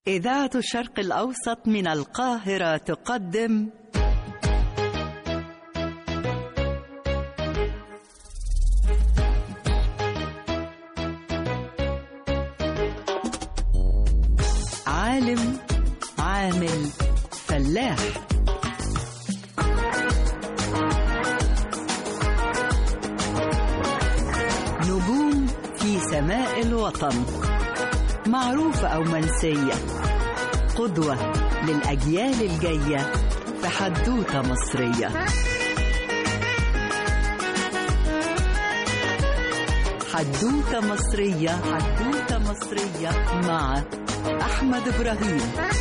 إذاعة الشرق الأوسط من القاهرة تقدم عالم عامل فلاح نجوم في سماء الوطن معروفة أو منسية قدوة للأجيال الجاية في حدوتة مصرية حدوتة مصرية حدوتة مصرية مع أحمد إبراهيم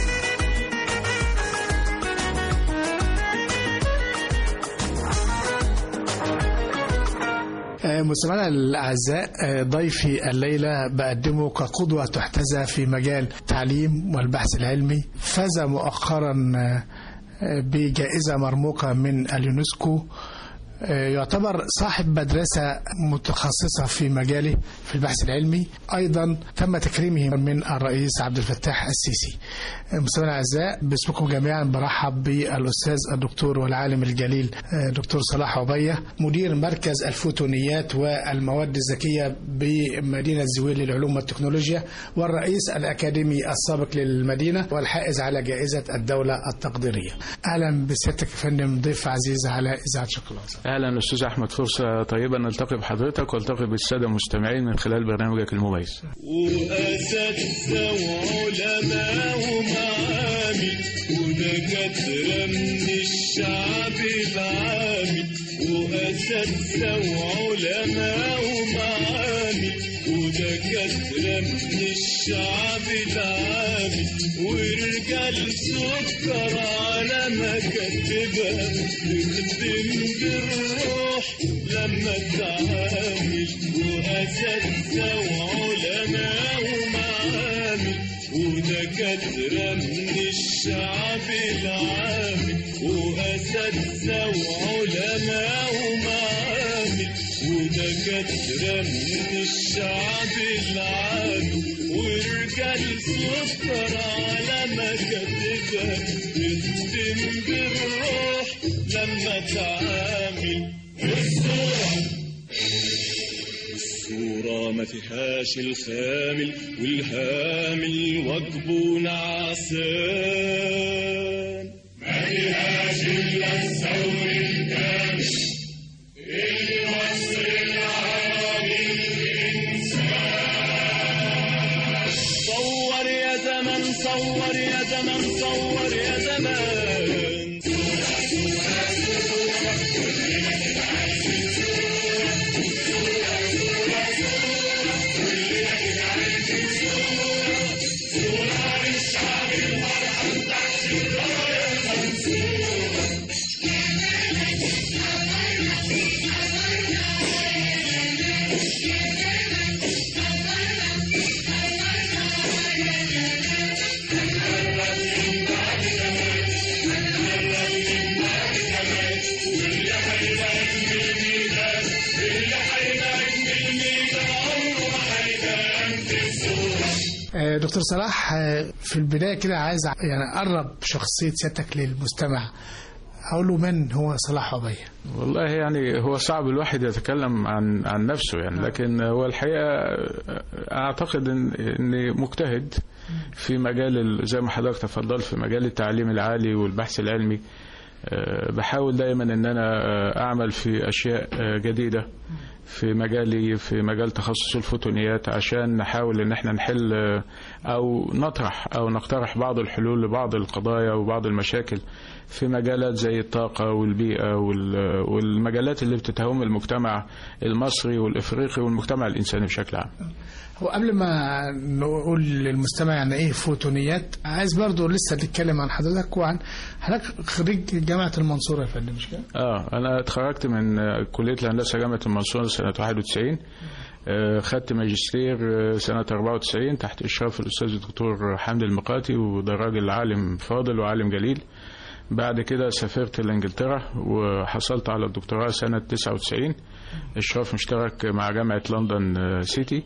مستمعينا الاعزاء ضيفي الليله بقدمه كقدوه تحتذى في مجال التعليم والبحث العلمي فاز مؤخرا بجائزه مرموقه من اليونسكو يعتبر صاحب مدرسة متخصصة في مجاله في البحث العلمي أيضا تم تكريمه من الرئيس عبد الفتاح السيسي مستمعينا الأعزاء باسمكم جميعا برحب بالأستاذ الدكتور والعالم الجليل دكتور صلاح عبية مدير مركز الفوتونيات والمواد الذكية بمدينة زويل للعلوم والتكنولوجيا والرئيس الأكاديمي السابق للمدينة والحائز على جائزة الدولة التقديرية أهلا بسيادتك يا فندم ضيف عزيز على إذاعة شكل اهلا استاذ احمد فرصه طيبه نلتقي بحضرتك والتقي بالساده المستمعين من خلال برنامجك المميز. واساتذه وعلماء ومعامل ودكاتره من الشعب العامي واساتذه وعلماء ومعامل ودكاتره من الشعب العامي ورجال سكر على مكاتبها بتخدم بالروح لما تعامل وأساتذة وعلماء ومعامل ودكاترة من الشعب العامل وأساتذة وعلماء ومعامل ودكاترة من الشعب العامل ورجال سكر على مكاتبها بتخدم بالروح لما تعامل الصورة الصورة ما فيهاش الخامل والهامل واجبه نعسان ما فيهاش إلا الثور الكامل اللي وصل العالم الإنسان صور يا زمن صور يا زمن صور يا زمان دكتور صلاح في البداية كده عايز يعني أقرب شخصية سيادتك للمستمع أقول له من هو صلاح عبية والله يعني هو صعب الواحد يتكلم عن عن نفسه يعني لكن هو الحقيقة أعتقد إن إني مجتهد في مجال زي ما حضرتك تفضلت في مجال التعليم العالي والبحث العلمي بحاول دايما ان انا اعمل في اشياء جديده في مجالي في مجال تخصص الفوتونيات عشان نحاول ان احنا نحل او نطرح او نقترح بعض الحلول لبعض القضايا وبعض المشاكل في مجالات زي الطاقة والبيئة والمجالات اللي بتتهم المجتمع المصري والإفريقي والمجتمع الإنساني بشكل عام هو قبل ما نقول للمستمع يعني ايه فوتونيات عايز برضو لسه نتكلم عن حضرتك وعن حضرتك خريج جامعة المنصورة يا فندم مش كده؟ اه انا اتخرجت من كلية الهندسة جامعة المنصورة سنة 91 خدت ماجستير سنة 94 تحت إشراف الأستاذ الدكتور حمدي المقاتي وده راجل عالم فاضل وعالم جليل بعد كده سافرت لإنجلترا وحصلت على الدكتوراه سنة 99 إشراف مشترك مع جامعة لندن سيتي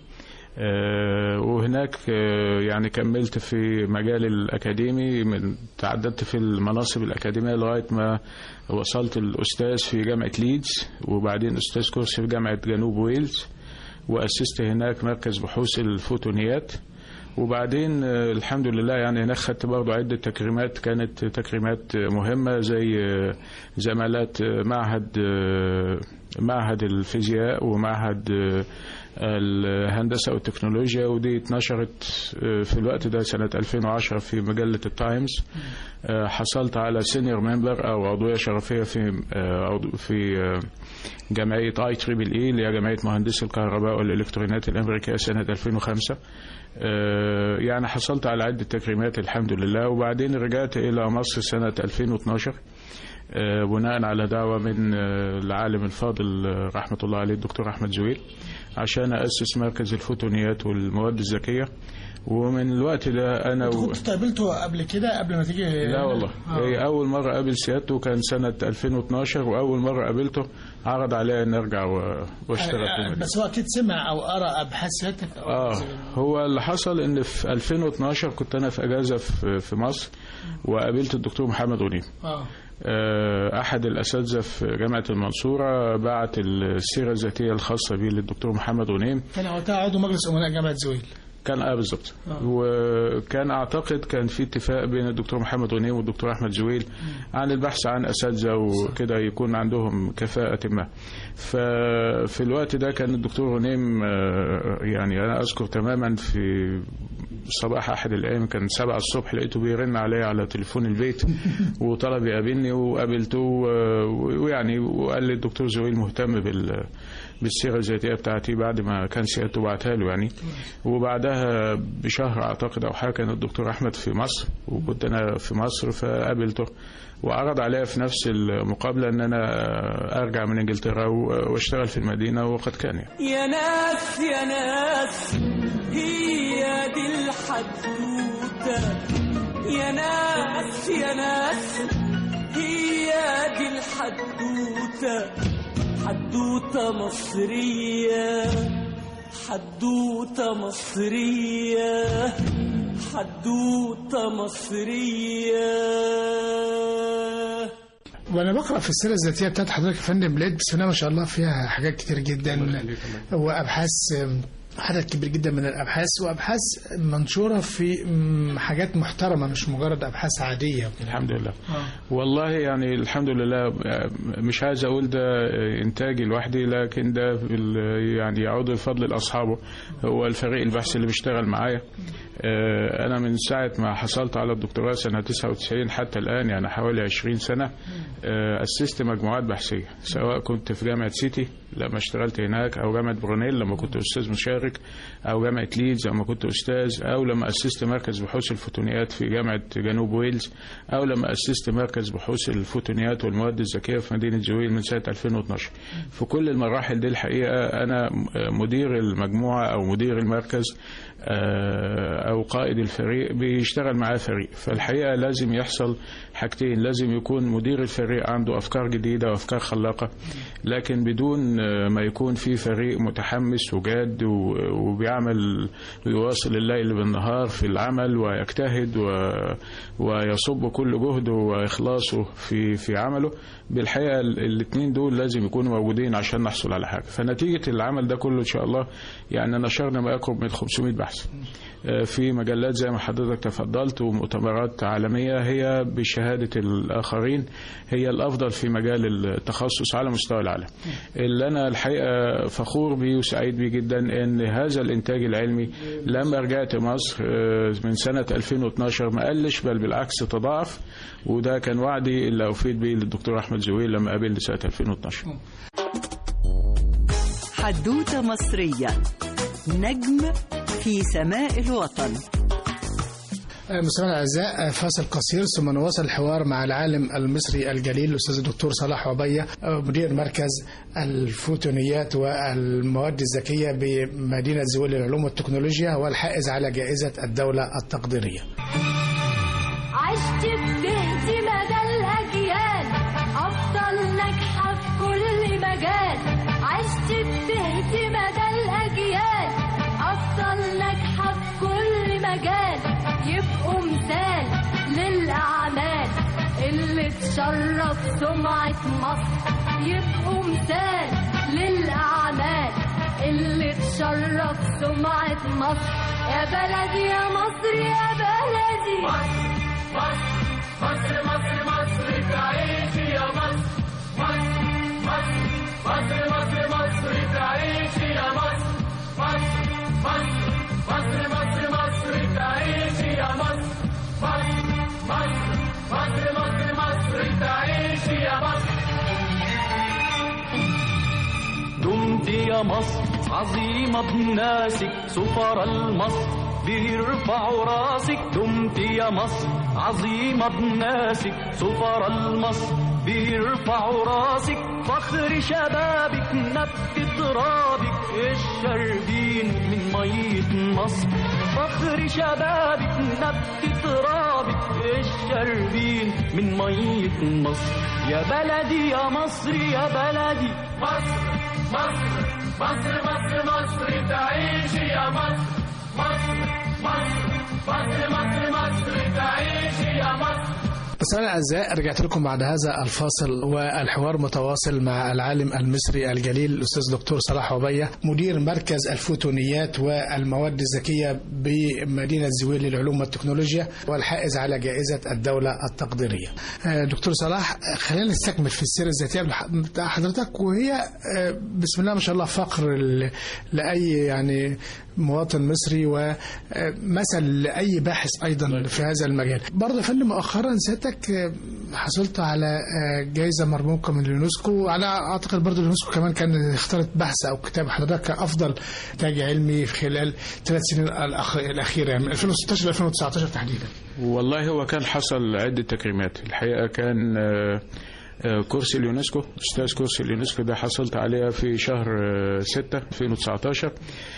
آه، وهناك آه، يعني كملت في مجال الأكاديمي من تعددت في المناصب الأكاديمية لغاية ما وصلت الأستاذ في جامعة ليدز وبعدين أستاذ كورس في جامعة جنوب ويلز وأسست هناك مركز بحوث الفوتونيات وبعدين آه، الحمد لله يعني هناك خدت برضه عدة تكريمات كانت تكريمات آه، مهمة زي آه، زمالات آه، معهد آه، معهد الفيزياء ومعهد آه، الهندسة والتكنولوجيا ودي اتنشرت آه، في الوقت ده سنة 2010 في مجلة التايمز آه، حصلت على سينيور ممبر أو عضوية شرفية في آه، عضو- في آه، جمعية اي تريبل اي اللي هي جمعية مهندسي الكهرباء والإلكترونيات الأمريكية سنة 2005 آه، يعني حصلت على عدة تكريمات الحمد لله وبعدين رجعت إلى مصر سنة 2012 آه، بناء على دعوة من آه، العالم الفاضل آه، رحمة الله عليه الدكتور أحمد زويل عشان أسس مركز الفوتونيات والمواد الذكية ومن الوقت ده أنا و... كنت قابلته قبل كده قبل ما تيجي لا والله آه. هي أول مرة قابل سيادته كان سنة 2012 وأول مرة قابلته عرض عليا أن أرجع و- واشتغل في آه، المدينة بس هو اكيد سمع او قرا ابحاث سيادتك أو- اه هو اللي حصل ان في 2012 كنت انا في اجازه في في مصر وقابلت الدكتور محمد غنيم اه آه، احد الاساتذه في جامعه المنصوره بعت السيره الذاتيه الخاصه بيه للدكتور محمد غنيم كان وقتها عضو مجلس امناء جامعه زويل كان اه بالظبط آه. وكان اعتقد كان في اتفاق بين الدكتور محمد غنيم والدكتور احمد زويل عن البحث عن اساتذه وكده يكون عندهم كفاءه ما ففي الوقت ده كان الدكتور غنيم آه، يعني انا اذكر تماما في صباح احد الايام كان سبعة الصبح لقيته بيرن عليا على تليفون البيت وطلب يقابلني وقابلته و- ويعني وقال لي الدكتور زويل مهتم بال بالسيره الذاتيه بتاعتي بعد ما كان سيادته بعتها له يعني وبعدها بشهر اعتقد او حاجه كان الدكتور احمد في مصر وكنت انا في مصر فقابلته وعرض عليا في نفس المقابله ان انا ارجع من انجلترا و- واشتغل في المدينه وقد كان يعني. يا ناس يا ناس هي دي الحدوتة يا ناس يا ناس هي دي الحدوتة حدوتة مصرية حدوتة مصرية حدوتة مصرية وانا بقرا في السيره الذاتيه بتاعت حضرتك يا فندم لقيت بسم الله ما شاء الله فيها حاجات كتير جدا وابحاث عدد كبير جدا من الابحاث وابحاث منشوره في م، حاجات محترمه مش مجرد ابحاث عاديه الحمد لله والله يعني الحمد لله مش عايز اقول ده انتاجي لوحدي لكن ده بال- يعني يعود الفضل لاصحابه هو الفريق البحث اللي بيشتغل معايا آه، انا من ساعه ما حصلت على الدكتوراه سنه 99 حتى الان يعني حوالي 20 سنه آه، اسست مجموعات بحثيه سواء كنت في جامعه سيتي لما اشتغلت هناك او جامعه برونيل لما كنت استاذ مشارك او جامعه ليدز لما كنت استاذ او لما اسست مركز بحوث الفوتونيات في جامعه جنوب ويلز او لما اسست مركز بحوث الفوتونيات والمواد الذكيه في مدينه زويل من سنه 2012 في كل المراحل دي الحقيقه انا مدير المجموعه او مدير المركز آه، او قائد الفريق بيشتغل معاه فريق فالحقيقه لازم يحصل حاجتين لازم يكون مدير الفريق عنده افكار جديده وافكار خلاقه لكن بدون آه، ما يكون في فريق متحمس وجاد و- وبيعمل ويواصل الليل بالنهار في العمل ويجتهد و- ويصب كل جهده واخلاصه في في عمله بالحقيقه الاثنين دول لازم يكونوا موجودين عشان نحصل على حاجه فنتيجه العمل ده كله ان شاء الله يعني نشرنا ما يقرب من 500 بحث آه، في مجلات زي ما حضرتك تفضلت ومؤتمرات عالمية هي بشهادة الآخرين هي الأفضل في مجال التخصص على مستوى العالم اللي أنا الحقيقة فخور بيه وسعيد بيه جدا أن هذا الإنتاج العلمي لما رجعت مصر آه، من سنة 2012 ما قلش بل بالعكس تضاعف وده كان وعدي اللي أوفيت بيه للدكتور أحمد زويل لما قابلني سنة 2012 حدوتة مصرية نجم في سماء الوطن مستمعينا الاعزاء آه، فاصل قصير ثم نواصل الحوار مع العالم المصري الجليل الاستاذ الدكتور صلاح عبيه آه، مدير مركز الفوتونيات والمواد الذكيه بمدينه زويل للعلوم والتكنولوجيا والحائز على جائزه الدوله التقديريه. عشت بتهدي مدى الأجيال أفضل ناجحة في كل مجال عشت بتهدي مدى الأجيال أفضل تشرف سمعة مصر يبقوا مثال للأعمال اللي تشرف سمعة مصر يا بلدي يا مصر يا بلدي مصر مصر مصر تعيشي يا مصر مصر مصر مصر مصر مصر تعيشي يا مصر مصر مصر مصر مصر مصر تعيشي يا مصر مصر مصر مصر مصر مصر تعيشي يا مصر دمت يا مصر عظيمة بناسك سفر المصر بيرفعوا راسك دمت يا مصر عظيمة بناسك سفر المصر بيرفعوا راسك فخر شبابك نبت ترابك الشربين من مية مصر فخر شبابك نبت ترابك الشربين من مية مصر يا بلدي يا مصر يا بلدي مصر مصر مصر مصر مصر تعيشي يا مصر مصر مصر مصر مصر مصر تعيشي يا مصر مستمعينا الاعزاء رجعت لكم بعد هذا الفاصل والحوار متواصل مع العالم المصري الجليل الاستاذ دكتور صلاح عبيه مدير مركز الفوتونيات والمواد الذكيه بمدينه زويل للعلوم والتكنولوجيا والحائز على جائزه الدوله التقديريه. آه، دكتور صلاح آه، خلينا نستكمل في السيره الذاتيه بتاع حضرتك وهي آه، بسم الله ما شاء الله فقر ل- لاي يعني مواطن مصري ومثل لاي باحث ايضا في هذا المجال. برضه يا فندم مؤخرا سيادتك آه، حصلت على آه، جائزه مرموقه من اليونسكو على اعتقد برضه اليونسكو كمان كان اختارت بحث او كتاب حضرتك كافضل تاج علمي في خلال ثلاث سنين الأخ- الاخيره يعني من 2016 ل 2019 تحديدا. والله هو كان حصل عدة تكريمات الحقيقة كان آه، آه، كرسي اليونسكو أستاذ كرسي اليونسكو ده حصلت عليها في شهر 6 2019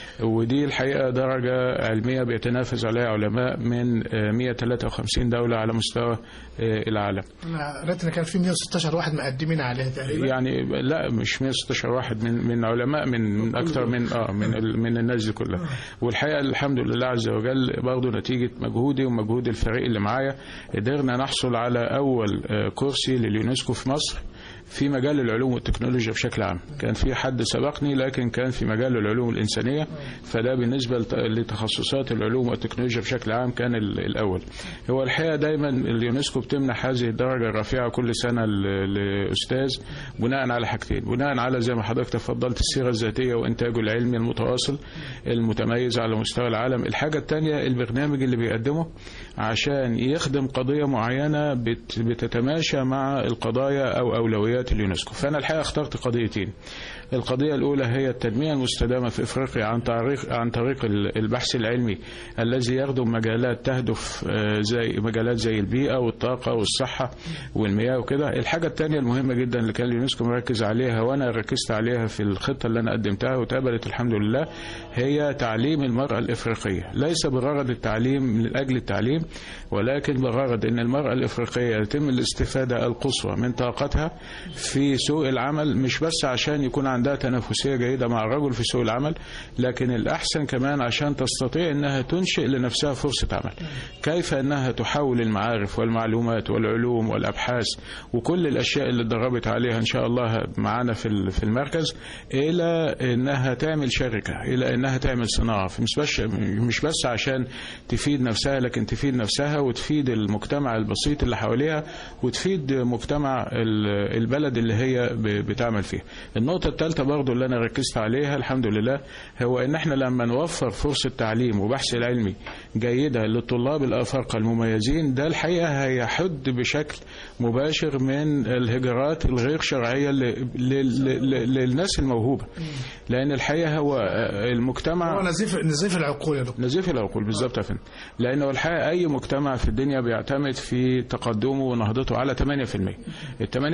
ودي الحقيقة درجة علمية بيتنافس عليها علماء من آه، 153 دولة على مستوى آه، العالم انا قريت ان كان في 116 واحد مقدمين عليها تقريبا. يعني لا مش 116 واحد من من علماء من من اكثر من اه من ال- من الناس دي كلها والحقيقه الحمد لله عز وجل برضه نتيجه مجهودي ومجهود الفريق اللي معايا قدرنا نحصل على اول آه، كرسي لليونسكو في مصر في مجال العلوم والتكنولوجيا بشكل عام كان في حد سبقني لكن كان في مجال العلوم الإنسانية فده بالنسبة لت- لتخصصات العلوم والتكنولوجيا بشكل عام كان ال- الأول هو الحقيقة دايما اليونسكو بتمنح هذه الدرجة الرفيعة كل سنة ل- لأستاذ بناء على حاجتين بناء على زي ما حضرتك تفضلت السيرة الذاتية وإنتاجه العلمي المتواصل المتميز على مستوى العالم الحاجة الثانية البرنامج اللي بيقدمه عشان يخدم قضية معينة بت- بتتماشى مع القضايا أو أولويات اليونسكو فأنا الحقيقة اخترت قضيتين القضية الأولى هي التنمية المستدامة في إفريقيا عن طريق عن طريق ال- البحث العلمي الذي يخدم مجالات تهدف آه، زي مجالات زي البيئة والطاقة والصحة والمياه وكده الحاجة الثانية المهمة جدا اللي كان اليونسكو مركز عليها وأنا ركزت عليها في الخطة اللي أنا قدمتها واتقبلت الحمد لله هي تعليم المرأة الإفريقية ليس بغرض التعليم من أجل التعليم ولكن بغرض أن المرأة الإفريقية يتم الاستفادة القصوى من طاقتها في سوق العمل مش بس عشان يكون عندها تنافسية جيدة مع الرجل في سوق العمل لكن الأحسن كمان عشان تستطيع أنها تنشئ لنفسها فرصة عمل كيف أنها تحول المعارف والمعلومات والعلوم والأبحاث وكل الأشياء اللي اتدربت عليها إن شاء الله معانا في ال- في المركز إلى أنها تعمل شركة إلى أنها تعمل صناعة مش بس مش بس عشان تفيد نفسها لكن تفيد نفسها وتفيد المجتمع البسيط اللي حواليها وتفيد مجتمع ال- البلد اللي هي ب- بتعمل فيه النقطة الثالثة برضو اللي أنا ركزت عليها الحمد لله هو أن احنا لما نوفر فرصة تعليم وبحث علمي جيدة للطلاب الأفارقة المميزين ده الحقيقة هيحد بشكل مباشر من الهجرات الغير شرعية ل- ل- ل- للناس الموهوبة لأن الحقيقة هو المجتمع هو نزيف نزيف العقول يا دكتور نزيف العقول بالظبط يا فندم لانه الحقيقه اي مجتمع في الدنيا بيعتمد في تقدمه ونهضته على 8% ال 8%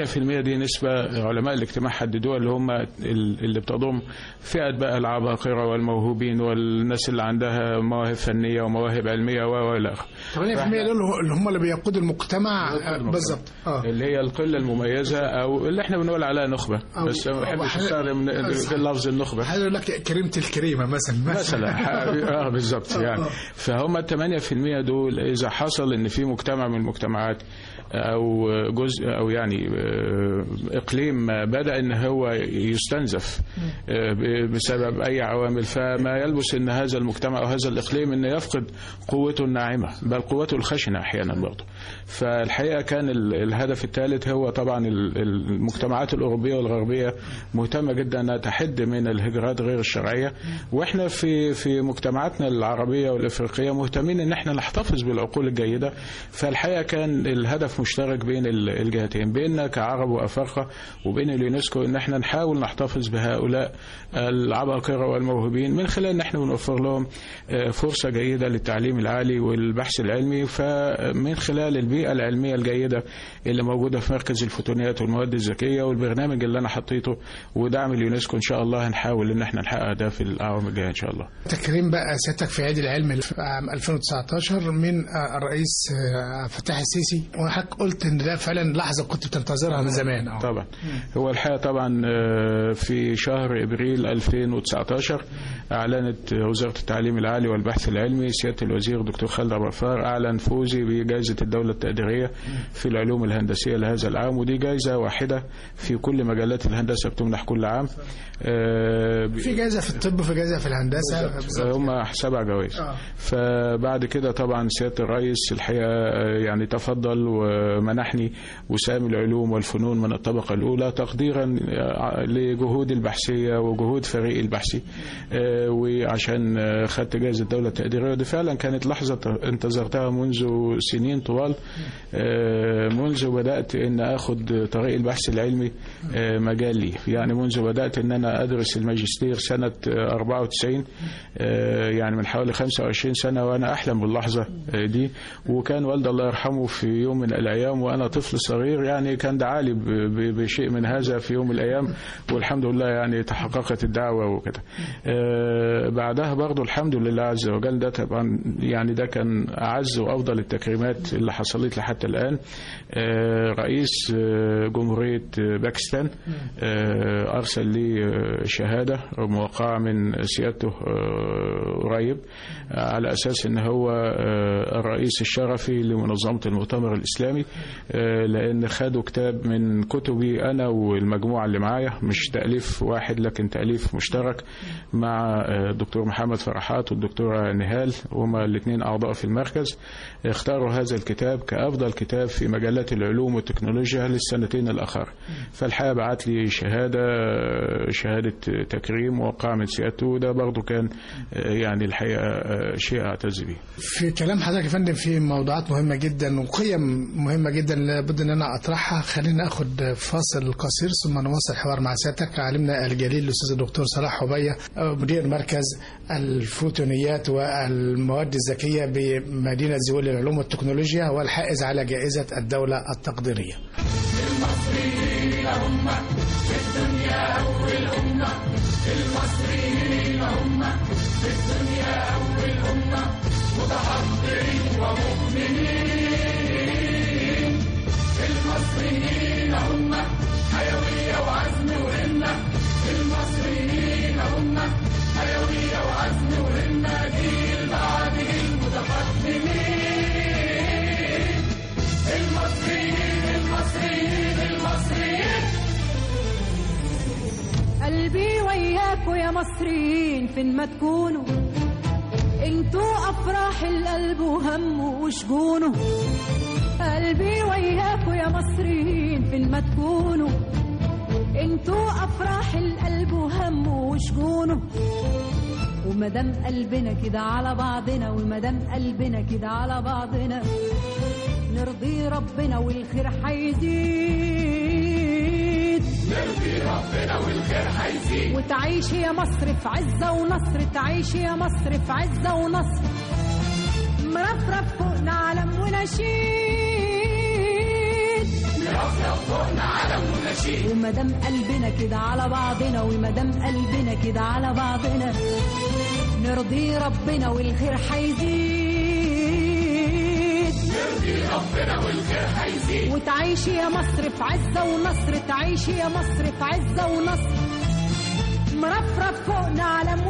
دي نسبة علماء الاجتماع حددوها اللي هم ال- اللي بتضم فئة بقى العباقرة والموهوبين والناس اللي عندها مواهب فنية ومواهب علمية و و إلى آخره 8% دول اللي هم اللي بيقودوا المجتمع آه، بالظبط اه اللي هي القلة المميزة أو اللي احنا بنقول عليها نخبة أو- بس ما أو بحبش حاجة- استخدم اللفظ النخبة هذا يقول لك كريمه الكريمه مثلا مثلا اه بالظبط يعني فهم ال 8% دول اذا حصل ان في مجتمع من المجتمعات او جزء او يعني آه، اقليم بدا ان هو يستنزف آه، ب- بسبب اي عوامل فما يلبس ان هذا المجتمع او هذا الاقليم انه يفقد قوته الناعمه بل قوته الخشنه احيانا برضه فالحقيقه كان ال- الهدف الثالث هو طبعا ال- المجتمعات الاوروبيه والغربيه مهتمه جدا انها تحد من الهجرات غير الشرعيه واحنا في في مجتمعاتنا العربيه والافريقيه مهتمين ان احنا نحتفظ بالعقول الجيده فالحقيقه كان الهدف مشترك بين ال- الجهتين بيننا كعرب وافارقه وبين اليونسكو ان احنا نحاول نحتفظ بهؤلاء العباقره والموهوبين من خلال ان احنا بنوفر لهم آه، فرصه جيده للتعليم العالي والبحث العلمي فمن خلال البيئه العلميه الجيده اللي موجوده في مركز الفوتونيات والمواد الذكيه والبرنامج اللي انا حطيته ودعم اليونسكو ان شاء الله هنحاول ان احنا نحقق ده في الاعوام الجايه ان شاء الله تكريم بقى سيادتك في عيد العلم في عام 2019 من آه، الرئيس آه، فتح السيسي وحضرتك قلت ان ده فعلا لحظه كنت بتنتظرها من زمان اه طبعا هو الحقيقه طبعا آه، في شهر ابريل 2019 اعلنت وزاره التعليم العالي والبحث العلمي سياده الوزير دكتور خالد عبد الغفار اعلن فوزي بجائزه الدوله التقديريه في العلوم الهندسيه لهذا العام ودي جائزه واحده في كل مجالات الهندسه بتمنح كل عام آه، ب- في جائزه في الطب وفي جائزه في الهندسه بالظبط. هم سبع جوائز آه. فبعد كده طبعا سياده الرئيس الحقيقه آه، يعني تفضل ومنحني وسام العلوم والفنون من الطبقه الاولى تقديرا آه، لجهود البحثيه وجهود فريق البحثي آه، وعشان آه، خدت جائزه الدوله التقديريه ودي فعلا كانت لحظه انتظرتها منذ سنين طوال آه، منذ بدات ان اخد طريق البحث العلمي آه، مجال لي يعني منذ بدات ان انا ادرس الماجستير سنه آه، 94 آه، يعني من حوالي 25 سنه وانا احلم باللحظه آه، دي وكان والدي الله يرحمه في يوم من الايام وانا طفل صغير يعني كان دعالي ب- ب- بشيء من هذا في يوم من الايام والحمد لله يعني تحققت الدعوه وكده آه، بعدها برضو الحمد لله عز وجل ده طبعا يعني ده كان اعز وافضل التكريمات اللي حصلت لي حتى الان آه، رئيس آه، جمهوريه آه، باكستان آه، ارسل لي آه، شهاده موقعه من سيادته آه، قريب آه، على اساس ان هو آه، الرئيس الشرفي لمنظمه المؤتمر الاسلامي آه، لان خدوا كتاب من كتبي انا والمجموعه اللي معايا مش تاليف واحد لكن تاليف مشترك مع آه، الدكتور محمد فرحات والدكتوره نهال وهما الاثنين اعضاء في المركز اختاروا هذا الكتاب كافضل كتاب في مجالات العلوم والتكنولوجيا للسنتين الاخر فالحقيقه بعت لي شهاده شهاده تكريم موقعه من سيادته وده برضه كان آه، يعني الحقيقه آه، شيء اعتز به في كلام حضرتك يا فندم في موضوعات مهمه جدا وقيم مهمه جدا لابد ان انا اطرحها خلينا اخد فاصل قصير ثم نواصل الحوار مع سيادتك عالمنا الجليل الاستاذ الدكتور صلاح حبيه مدير مركز الفوتونيات والمواد الذكيه بمدينه زويل للعلوم والتكنولوجيا والحائز على جائزه الدوله التقديريه قلبي وياكوا يا مصريين فين ما تكونوا انتوا افراح القلب وهمه وشجونه قلبي وياكوا يا مصريين فين ما تكونوا انتوا افراح القلب وهمه وشجونه ومدام قلبنا كده على بعضنا ومدام قلبنا كده على بعضنا نرضي ربنا والخير هيزيد وتعيش يا مصر في عزة ونصر تعيش يا مصر في عزة ونصر مرفرف فوقنا علم ونشيد مرفرف فوقنا علم ونشيد ومدام قلبنا كده على بعضنا ومدام قلبنا كده على بعضنا نرضي ربنا والخير هيزيد نرضي ربنا والخير هيزيد وتعيشي يا مصر في عزة ونصر تعيشي يا مصر في عزة ونصر مرفرف فوقنا علم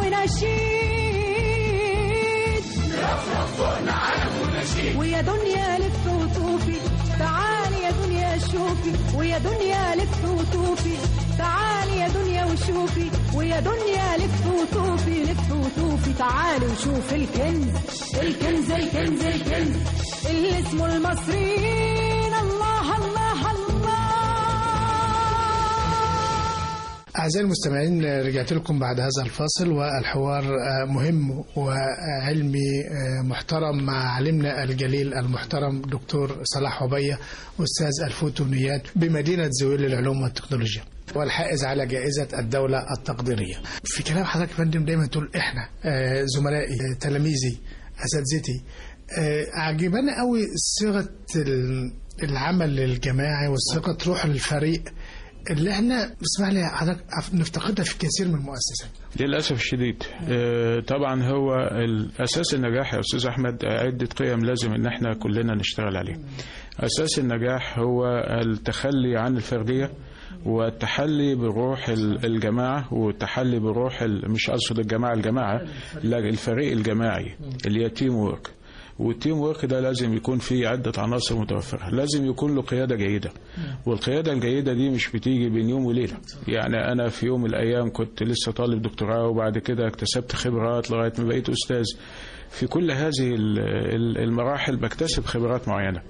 ونشيد مرفرف فوقنا علم ونشيد ويا دنيا لف وطوفي تعالي يا دنيا شوفي ويا دنيا لف وطوفي تعالي يا دنيا وشوفي ويا دنيا لف وطوفي لف وطوفي تعالي وشوفي الكنز الكنز الكنز الكنز اللي اسمه المصريين الله الله الله أعزائي المستمعين رجعت لكم بعد هذا الفاصل والحوار آه، مهم وعلمي آه، محترم مع علمنا الجليل المحترم دكتور صلاح عبية أستاذ الفوتونيات بمدينة زويل للعلوم والتكنولوجيا والحائز على جائزة الدولة التقديرية في كلام حضرتك يا فندم دايما تقول إحنا آه، زملائي آه، تلاميذي أساتذتي آه، عجباني قوي صيغة ال- العمل الجماعي وصيغة روح الفريق اللي احنا اسمح لي حضرتك نفتقدها في كثير من المؤسسات للأسف الشديد آه، طبعا هو أساس النجاح يا أستاذ أحمد عدة قيم لازم إن احنا كلنا نشتغل عليها أساس النجاح هو التخلي عن الفردية والتحلي بروح ال- الجماعة والتحلي بروح ال- مش أقصد الجماعة الجماعة لا الفريق الجماعي اللي هي تيم وورك والتيم وورك ده لازم يكون فيه عدة عناصر متوفرة لازم يكون له قيادة جيدة والقيادة الجيدة دي مش بتيجي بين يوم وليلة يعني أنا في يوم من الأيام كنت لسه طالب دكتوراه وبعد كده اكتسبت خبرات لغاية ما بقيت أستاذ في كل هذه ال- ال- المراحل بكتسب خبرات معينة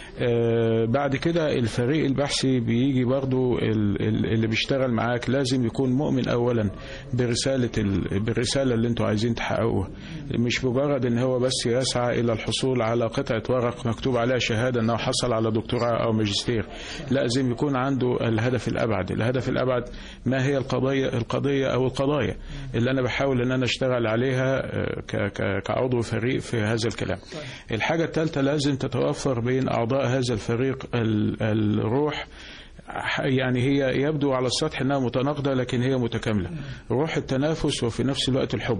آه، بعد كده الفريق البحثي بيجي برضو ال- ال- اللي بيشتغل معاك لازم يكون مؤمن أولا برسالة ال- بالرسالة اللي انتوا عايزين تحققوها مش مجرد ان هو بس يسعى الى الحصول على قطعة ورق مكتوب عليها شهادة انه حصل على دكتوراه او ماجستير لازم يكون عنده الهدف الابعد الهدف الابعد ما هي القضية القضية او القضايا اللي انا بحاول ان انا اشتغل عليها آه، ك- ك- كعضو فريق في هذا الكلام الحاجة الثالثة لازم تتوفر بين اعضاء هذا الفريق ال- الروح يعني هي يبدو على السطح انها متناقضه لكن هي متكامله روح التنافس وفي نفس الوقت الحب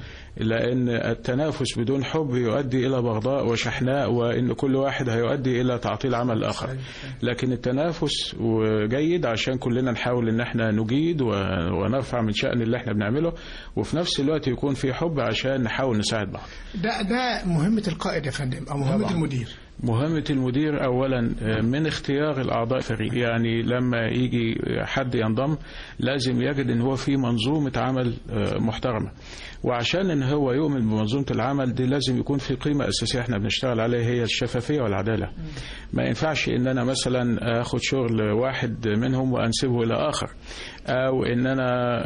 لان التنافس بدون حب يؤدي الى بغضاء وشحناء وان كل واحد هيؤدي الى تعطيل عمل الاخر لكن التنافس جيد عشان كلنا نحاول ان احنا نجيد و- ونرفع من شأن اللي احنا بنعمله وفي نفس الوقت يكون في حب عشان نحاول نساعد بعض ده ده مهمة القائد يا فندم أو مهمة المدير مهمة المدير أولا آه، من اختيار الأعضاء الفريق يعني لما يجي حد ينضم لازم يجد أن هو في منظومة عمل آه، محترمة وعشان أن هو يؤمن بمنظومة العمل دي لازم يكون في قيمة أساسية احنا بنشتغل عليها هي الشفافية والعدالة ما ينفعش أن أنا مثلا أخد شغل واحد منهم وأنسبه إلى آخر أو أن أنا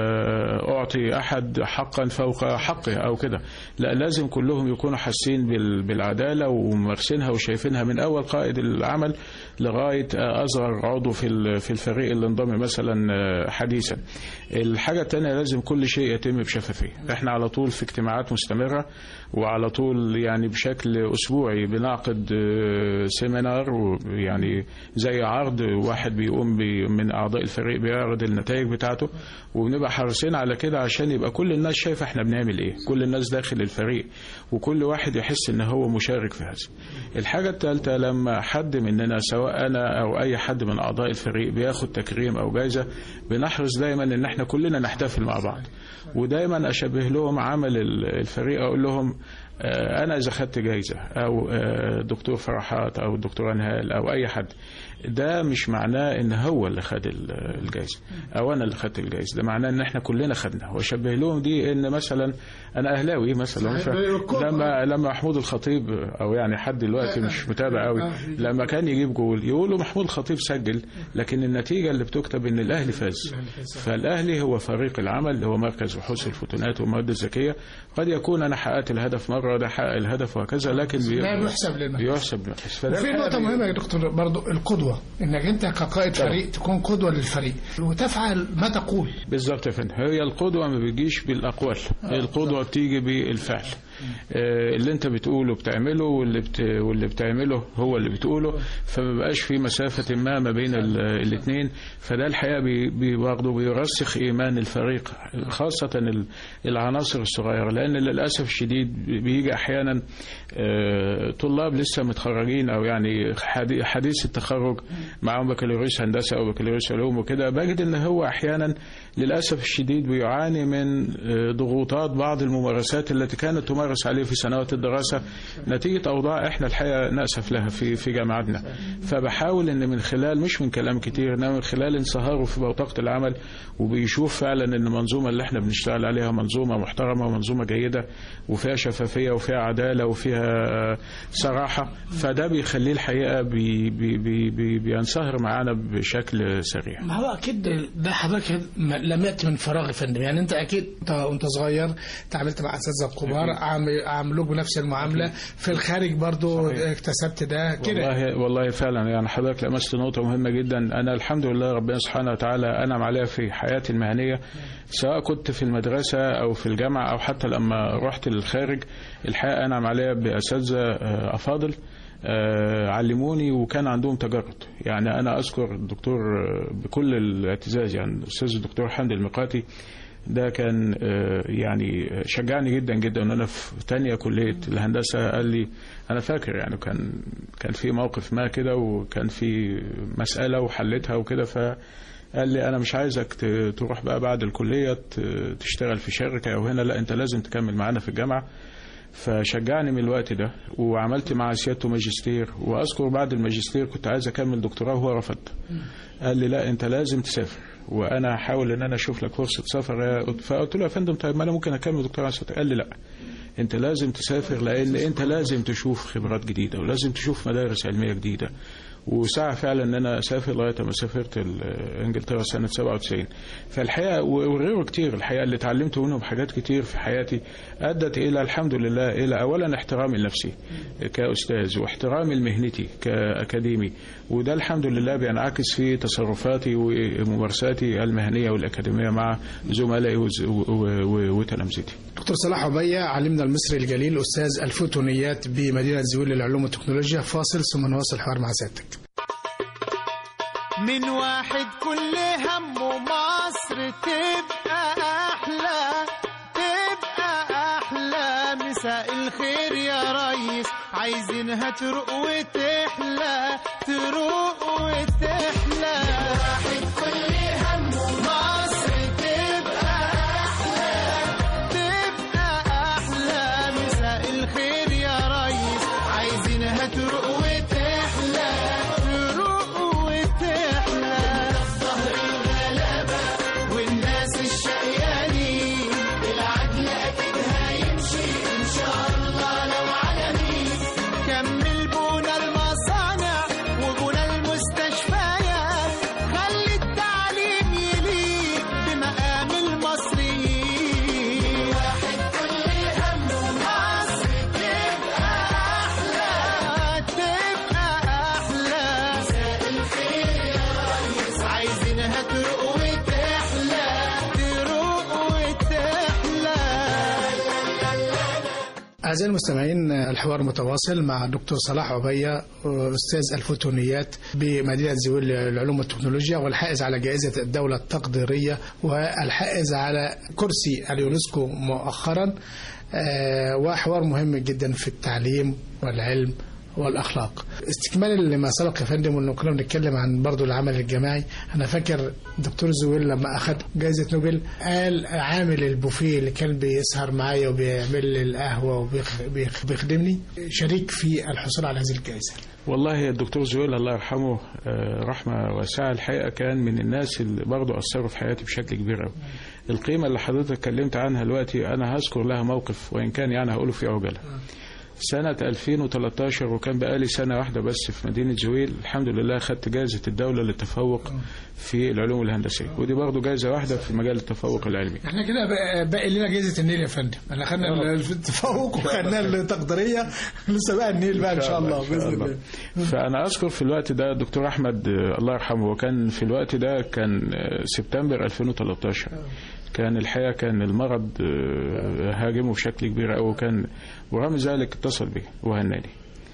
آه، أعطي أحد حقا فوق حقه أو كده لا لازم كلهم يكونوا حاسين بال- بالعدالة وممارسينها وشايفينها من أول قائد العمل لغاية آه، أصغر عضو في ال- في الفريق اللي انضم مثلا آه، حديثا الحاجة التانية لازم كل شيء يتم بشفافية احنا على طول في اجتماعات مستمرة وعلى طول يعني بشكل أسبوعي بنعقد آه، سيمينار ويعني زي عرض واحد بيقوم بي من أعضاء الفريق بيعرض النتائج بتاعته وبنبقى حريصين على كده عشان يبقى كل الناس شايفة احنا بنعمل ايه كل الناس داخل الفريق وكل واحد يحس ان هو مشارك في هذا الحاجة الثالثة لما حد مننا سواء انا او اي حد من اعضاء الفريق بياخد تكريم او جايزة بنحرص دايما ان احنا كلنا نحتفل مع بعض ودايما اشبه لهم عمل ال- الفريق اقول لهم آه، انا اذا خدت جايزه او آه، دكتور فرحات او دكتور انهال او اي حد ده مش معناه ان هو اللي خد ال- الجايزه او انا اللي خدت الجايزه ده معناه ان احنا كلنا خدنا واشبه لهم دي ان مثلا انا اهلاوي مثلا صحيح، بالكرة. لما لما محمود الخطيب او يعني حد دلوقتي مش متابع قوي لما كان يجيب جول يقولوا محمود الخطيب سجل لكن النتيجه اللي بتكتب ان الاهلي فاز فالاهلي هو فريق العمل هو مركز بحوث الفوتونات والمواد الذكيه قد يكون انا حققت الهدف مره ده حقق الهدف وهكذا لكن بي- لا يحسب للمركز. بيحسب للمركز فده وفي الحقيقة نقطة بي- مهمة يا دكتور برضو القدوة انك انت كقائد فريق تكون قدوة للفريق وتفعل ما تقول بالظبط يا فندم هي القدوة ما بتجيش بالأقوال القدوة بتيجي بالفعل آه، اللي انت بتقوله بتعمله واللي بت... واللي بتعمله هو اللي بتقوله فما بقاش في مسافه ما ما بين الاثنين فده الحقيقه بي... بي- برضه بيرسخ ايمان الفريق خاصه ال- العناصر الصغيره لان للاسف الشديد بيجي احيانا آه، طلاب لسه متخرجين او يعني حدي- حديث التخرج معاهم بكالوريوس هندسه او بكالوريوس علوم وكده بجد ان هو احيانا للاسف الشديد بيعاني من آه، ضغوطات بعض الممارسات التي كانت تمارس عليه في سنوات الدراسه نتيجه اوضاع احنا الحقيقه ناسف لها في في جامعتنا فبحاول ان من خلال مش من كلام كتير انما من خلال انصهاره في بوتقه العمل وبيشوف فعلا ان المنظومه اللي احنا بنشتغل عليها منظومه محترمه ومنظومه جيده وفيها شفافيه وفيها عداله وفيها آه، صراحه فده بيخليه الحقيقه بي بي بي بي بينصهر معانا بشكل سريع ما هو اكيد ده حضرتك م- لم ياتي من فراغ يا فندم يعني انت اكيد ط- وانت صغير تعاملت مع اساتذه كبار عام- عاملوك بنفس المعامله في الخارج برضو اكتسبت ده كده والله والله فعلا يعني حضرتك لمست نقطة مهمة جدا أنا الحمد لله ربنا سبحانه وتعالى أنعم عليها في حياتي المهنية سواء كنت في المدرسة أو في الجامعة أو حتى لما رحت للخارج الحقيقة أنعم عليها بأساتذة آه، أفاضل آه، علموني وكان عندهم تجرد يعني أنا أذكر الدكتور آه، بكل الاعتزاز يعني الأستاذ الدكتور حمدي الميقاتي ده كان آه، يعني شجعني جدا جدا ان انا في تانية كليه الهندسه قال لي انا فاكر يعني كان كان في موقف ما كده وكان في مساله وحلتها وكده فقال لي انا مش عايزك ت- تروح بقى بعد الكليه ت- تشتغل في شركه او هنا لا انت لازم تكمل معانا في الجامعه فشجعني من الوقت ده وعملت مع سيادته ماجستير واذكر بعد الماجستير كنت عايز اكمل دكتوراه وهو رفض قال لي لا انت لازم تسافر وانا هحاول ان انا اشوف لك فرصه سفر يا- فقلت له يا فندم طيب ما انا ممكن اكمل دكتوراه على قال لي لا انت لازم تسافر لان انت لازم تشوف خبرات جديده ولازم تشوف مدارس علميه جديده وسعى فعلا ان انا اسافر لغايه ما سافرت ال- انجلترا سنه 97 فالحقيقه و- وغيره كتير الحقيقه اللي اتعلمت منهم حاجات كتير في حياتي ادت الى الحمد لله الى اولا احترامي لنفسي كاستاذ واحترامي لمهنتي كاكاديمي وده الحمد لله بينعكس في تصرفاتي وممارساتي المهنيه والاكاديميه مع زملائي وز- و- و- و- وتلامذتي دكتور صلاح عبية علمنا المصري الجليل أستاذ الفوتونيات بمدينة زويل للعلوم والتكنولوجيا فاصل ثم نواصل الحوار مع سيادتك من واحد كل همه مصر تبقى أحلى تبقى أحلى مساء الخير يا ريس عايزينها تروق وتحلى تروق وتحلى واحد كل همه مصر تبقى أحلى تبقى أحلى مساء الخير يا ريس عايزينها تروق وتحلى تروق وتحلى الظهر الغلابة والناس الشقيانين العدل أكيد هيمشي إن شاء الله لو على مين كمل بونا المصانع وبونا المستشفيات خلي التعليم يليق بمقام المصريين واحد كل همه مصر تبقى أحلى تبقى أحلى مساء الخير يا ريس عايزينها تروق وتحلى تروق وتحلى أعزائي المستمعين الحوار متواصل مع دكتور صلاح عبية أستاذ الفوتونيات بمدينة زويل للعلوم والتكنولوجيا والحائز على جائزة الدولة التقديرية والحائز على كرسي اليونسكو مؤخرا آه، وحوار مهم جدا في التعليم والعلم والاخلاق استكمالا لما سبق يا فندم وانه كنا بنتكلم عن برضه العمل الجماعي انا فاكر دكتور زويل لما اخذ جائزه نوبل قال عامل البوفيه اللي كان بيسهر معايا وبيعمل لي القهوه وبيخدمني شريك في الحصول على هذه الجائزه والله الدكتور زويل الله يرحمه آه، رحمة واسعة الحقيقة كان من الناس اللي برضه أثروا في حياتي بشكل كبير قوي القيمة اللي حضرتك اتكلمت عنها دلوقتي أنا هذكر لها موقف وإن كان يعني هقوله في عجلة سنة 2013 وكان بقالي سنة واحدة بس في مدينة زويل الحمد لله خدت جائزة الدولة للتفوق في العلوم الهندسية ودي برضه جائزة واحدة في مجال التفوق العلمي احنا كده بقى- باقي لنا جائزه النيل يا فندم احنا خدنا التفوق وخدنا التقديريه لسه بقى النيل بقى ان شاء الله باذن الله فانا اذكر في الوقت ده الدكتور احمد آه، الله يرحمه وكان في الوقت ده كان آه، سبتمبر 2013 كان الحقيقه كان المرض آه، هاجمه بشكل كبير قوي وكان ورغم ذلك اتصل بي وهناني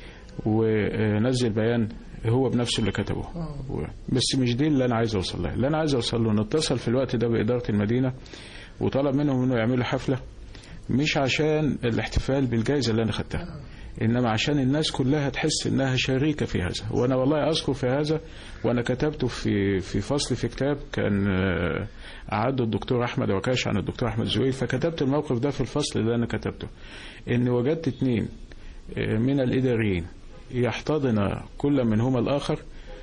ونزل بيان هو بنفسه اللي كتبه و- بس مش دي اللي انا عايز اوصل لها اللي انا عايز اوصل له انه اتصل في الوقت ده باداره المدينه وطلب منهم انه يعملوا حفله مش عشان الاحتفال بالجائزه اللي انا خدتها انما عشان الناس كلها تحس انها شريكه في هذا وانا والله اذكر في هذا وانا كتبته في في فصل في كتاب كان آه، اعده الدكتور احمد وكاش عن الدكتور احمد زويل فكتبت الموقف ده في الفصل اللي انا كتبته ان وجدت اتنين آه، من الاداريين يحتضن كل منهما الاخر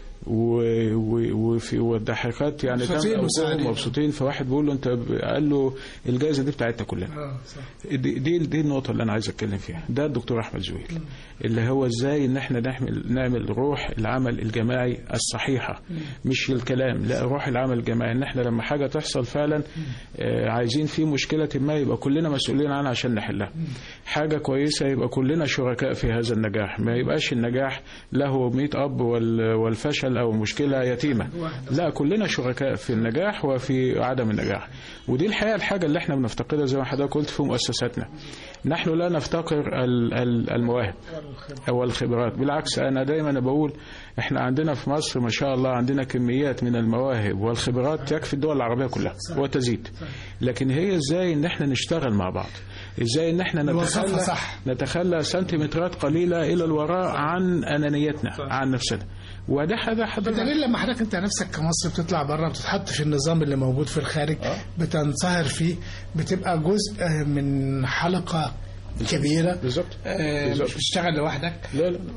و- و- وفي والضحكات يعني مبسوطين كان أبوهم وسعيدين. مبسوطين فواحد بيقول له انت ب- قال له الجائزه دي بتاعتنا كلنا اه صح دي دي, دي النقطة اللي أنا عايز أتكلم فيها ده الدكتور أحمد زويل اللي هو إزاي إن إحنا نعمل نعمل روح العمل الجماعي الصحيحة مش الكلام لا روح العمل الجماعي إن إحنا لما حاجة تحصل فعلا آه، عايزين في مشكلة ما يبقى كلنا مسؤولين عنها عشان نحلها حاجة كويسة يبقى كلنا شركاء في هذا النجاح ما يبقاش النجاح له 100 أب وال- والفشل أو مشكلة يتيمة لا كلنا شركاء في النجاح وفي عدم النجاح ودي الحقيقة الحاجة اللي احنا بنفتقدها زي ما حضرتك قلت في مؤسساتنا نحن لا نفتقر ال- ال- المواهب أو الخبرات بالعكس أنا دايما بقول احنا عندنا في مصر ما شاء الله عندنا كميات من المواهب والخبرات تكفي الدول العربية كلها وتزيد لكن هي ازاي ان احنا نشتغل مع بعض ازاي ان احنا نوظفها نتخلى صح. نتخلى سنتيمترات قليلة إلى الوراء عن أنانيتنا عن نفسنا وده هذا حضرتك بدليل لما حضرتك انت نفسك كمصري بتطلع بره بتتحط في النظام اللي موجود في الخارج بتنصهر فيه بتبقى جزء آه، من حلقه كبيره بالظبط آه، بالظبط. مش بتشتغل لوحدك لا لا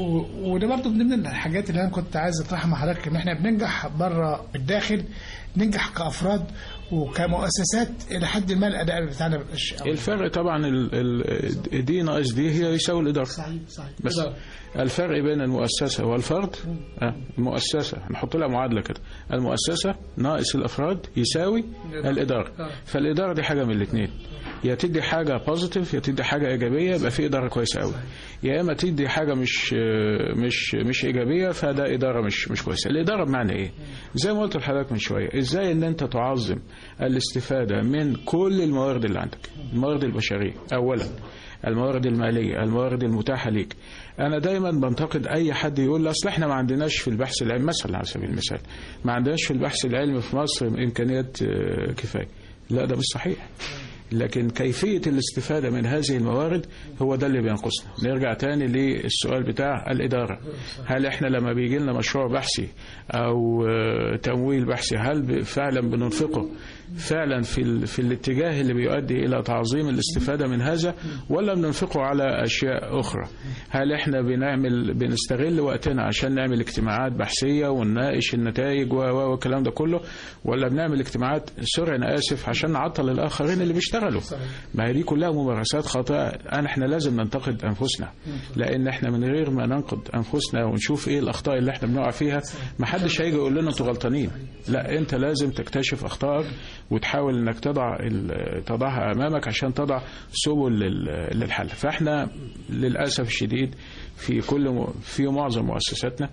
و- وده برضه من ضمن الحاجات اللي انا كنت عايز اطرحها مع حضرتك ان احنا بننجح بره بالداخل ننجح كافراد وكمؤسسات الى حد ما الاداء بتاعنا ما بيبقاش قوي. الفرق طبعا ال- ال- دي ناقص دي هي يساوي الإدارة صحيح صحيح بس إدارة. الفرق بين المؤسسة والفرد آه، المؤسسة نحط لها معادلة كده المؤسسة ناقص الأفراد يساوي الإدارة فالإدارة دي حاجة من الاثنين يا تدي حاجة بوزيتيف يا تدي حاجة إيجابية يبقى في إدارة كويسة قوي يا إما تدي حاجة مش آه، مش مش إيجابية فده إدارة مش مش كويسة الإدارة بمعنى إيه زي ما قلت لحضرتك من شوية إزاي إن أنت تعظم الاستفادة من كل الموارد اللي عندك الموارد البشرية أولا الموارد المالية الموارد المتاحة ليك أنا دايما بنتقد أي حد يقول لي أصل إحنا ما عندناش في البحث العلمي مثلا على سبيل المثال ما عندناش في البحث العلمي في مصر إمكانيات آه، كفاية لا ده مش صحيح لكن كيفية الاستفادة من هذه الموارد هو ده اللي بينقصنا نرجع تاني للسؤال بتاع الإدارة هل احنا لما بيجي لنا مشروع بحثي أو آه، تمويل بحثي هل ب- فعلا بننفقه فعلا في, ال... في الاتجاه اللي بيؤدي إلى تعظيم الاستفادة من هذا ولا بننفقه على أشياء أخرى هل احنا بنعمل بنستغل وقتنا عشان نعمل اجتماعات بحثية ونناقش النتائج و- و- والكلام ده كله ولا بنعمل اجتماعات سوري أنا آسف عشان نعطل الآخرين اللي بيشتغلوا ما هي دي كلها ممارسات خاطئة أنا احنا لازم ننتقد أنفسنا لأن احنا من غير ما ننقد أنفسنا ونشوف إيه الأخطاء اللي احنا بنقع فيها ما حدش هيجي يقول لنا أنتوا غلطانين لا أنت لازم تكتشف أخطائك وتحاول إنك تضع ال- تضعها أمامك عشان تضع سبل لل- للحل فاحنا للأسف الشديد في كل م- في معظم مؤسساتنا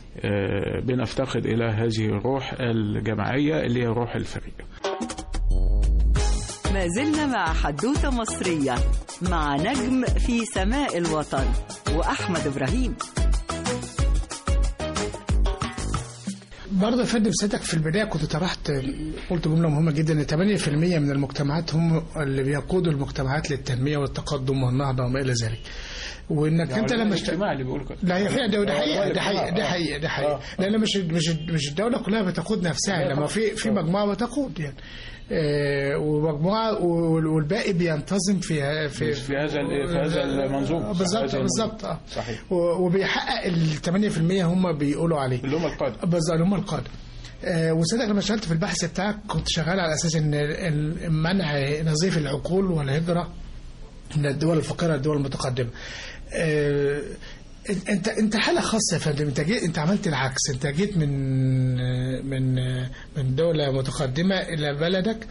آه، بنفتقد إلى هذه الروح الجماعية اللي هي روح الفريق ما زلنا مع حدوثة مصرية مع نجم في سماء الوطن وأحمد إبراهيم برضه يا فندم سيادتك في البدايه كنت طرحت قلت جمله مهمه جدا ان 8% من المجتمعات هم اللي بيقودوا المجتمعات للتنميه والتقدم والنهضه وما الى ذلك وانك انت لما اشت... الاجتماع اللي بيقول كده لا هي فعلا ده ده آه، حقيقه والله ده حقيقه ده آه. حقيقه ده حقيقه آه. لان مش مش مش الدوله كلها بتقود نفسها لما في في مجموعه بتقود يعني آه، ومجموعه وال- والباقي بينتظم في في في هذا ال- في هذا المنظوم. آه، بالظبط هذا بالظبط اه صحيح. و- وبيحقق ال 8% هم بيقولوا عليه اللي هم القادة بالظبط اللي هم القادة آه، وصدق لما اشتغلت في البحث بتاعك كنت شغال على اساس ان ال- منع نظيف العقول والهجره من الدول الفقيره للدول المتقدمه. آه، انت انت حاله خاصه يا فندم انت جيت انت عملت العكس انت جيت من من من دوله متقدمه الى بلدك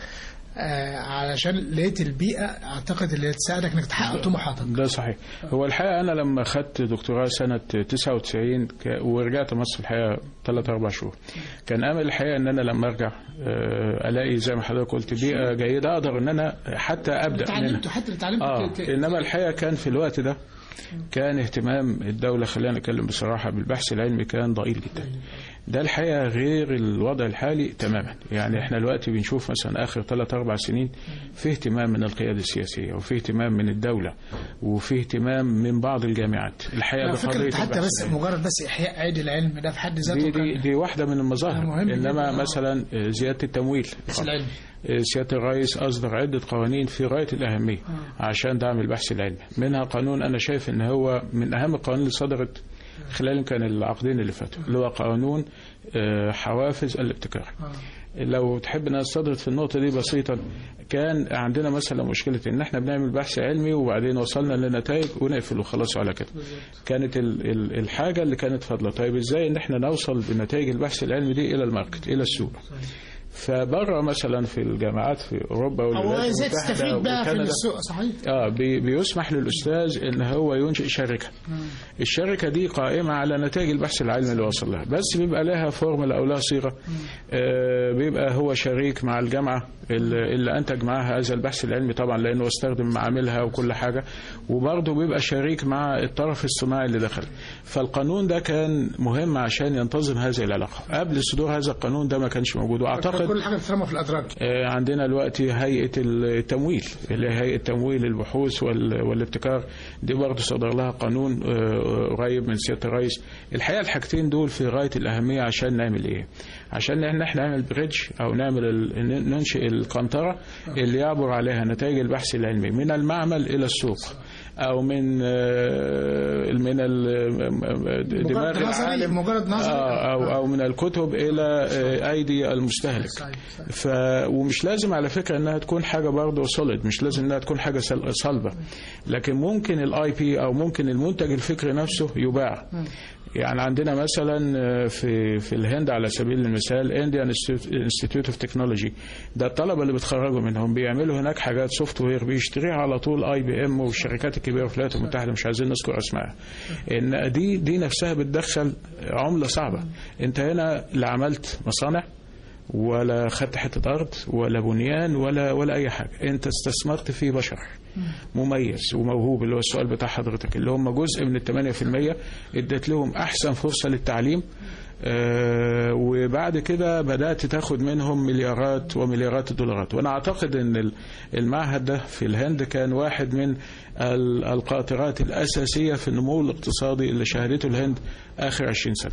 آه، علشان لقيت البيئه اعتقد اللي تساعدك انك تحقق طموحاتك ده صحيح هو الحقيقه انا لما خدت دكتوراه سنه 99 ك- ورجعت مصر الحقيقه 3 4 شهور كان امل الحقيقه ان انا لما ارجع آه، الاقي زي ما حضرتك قلت بيئه جيده اقدر ان انا حتى ابدا منها اتعلمت حتى اتعلمت اه ك- ك- انما الحقيقه كان في الوقت ده كان اهتمام الدوله خلينا نتكلم بصراحه بالبحث العلمي كان ضئيل جدا ده الحقيقه غير الوضع الحالي تماما يعني احنا دلوقتي بنشوف مثلا اخر ثلاث اربع سنين في اهتمام من القياده السياسيه وفي اهتمام من الدوله وفي اهتمام من بعض الجامعات الحقيقه على فكره بقضيه انت حتى البحث بس العلمي. مجرد بس احياء عيد العلم ده في حد ذاته دي, دي, كان دي واحده من المظاهر مهم جداً. انما آه. مثلا زياده التمويل البحث العلمي سيادة الرئيس أصدر عدة قوانين في غاية الأهمية عشان دعم البحث العلمي منها قانون أنا شايف أن هو من أهم القوانين اللي صدرت خلال كان العقدين اللي فاتوا اللي هو قانون آه، حوافز الابتكار لو تحب ان استدرك في النقطه دي بسيطا كان عندنا مثلا مشكله ان احنا بنعمل بحث علمي وبعدين وصلنا لنتائج ونقفل وخلاص على كده كانت ال- ال- الحاجه اللي كانت فاضله طيب ازاي ان احنا نوصل بنتائج البحث العلمي دي الى الماركت الى السوق فبره مثلا في الجامعات في اوروبا او والولايات ازاي المتحده تستفيد بقى في وكندا السوق صحيح اه بي بيسمح للاستاذ ان هو ينشئ شركه الشركه دي قائمه على نتائج البحث العلمي اللي وصل لها بس بيبقى لها فورمولا او لها صيغه آه بيبقى هو شريك مع الجامعه اللي اللي انتج معاها هذا البحث العلمي طبعا لانه استخدم معاملها وكل حاجه وبرضه بيبقى شريك مع الطرف الصناعي اللي دخل فالقانون ده كان مهم عشان ينتظم هذه العلاقه قبل صدور هذا القانون ده ما كانش موجود واعتقد كل حاجه بتترمى في الادراج آه، عندنا دلوقتي هيئة التمويل اللي هي هيئة تمويل البحوث وال- والابتكار دي برضه صدر لها قانون آه، قريب من سيادة الرئيس الحقيقة الحاجتين دول في غاية الأهمية عشان نعمل إيه عشان إن احنا نعمل بريدج أو نعمل ال- ننشئ القنطرة اللي يعبر عليها نتائج البحث العلمي من المعمل إلى السوق أو من آه، من ال- دماغ مجرد نظري العالم مجرد نظري آه، أو أو من الكتب إلى آه، أيدي المستهلك ف ومش لازم على فكره انها تكون حاجه برضه سوليد مش لازم انها تكون حاجه سل- صلبه لكن ممكن الاي بي او ممكن المنتج الفكري نفسه يباع يعني عندنا مثلا آه، في في الهند على سبيل المثال انديان انستيتيوت اوف تكنولوجي ده الطلبه اللي بيتخرجوا منهم بيعملوا هناك حاجات سوفت وير بيشتريها على طول اي بي ام والشركات الكبيره في الولايات المتحده مش عايزين نذكر اسمائها ان دي دي نفسها بتدخل عمله صعبه انت هنا لا عملت مصانع ولا خدت حته ارض ولا بنيان ولا ولا اي حاجه انت استثمرت في بشر مميز وموهوب اللي هو السؤال بتاع حضرتك اللي هم جزء من ال 8% اديت لهم احسن فرصه للتعليم آه، وبعد كده بدات تاخد منهم مليارات ومليارات الدولارات وانا اعتقد ان ال- المعهد ده في الهند كان واحد من ال- القاطرات الاساسيه في النمو الاقتصادي اللي شهدته الهند اخر 20 سنه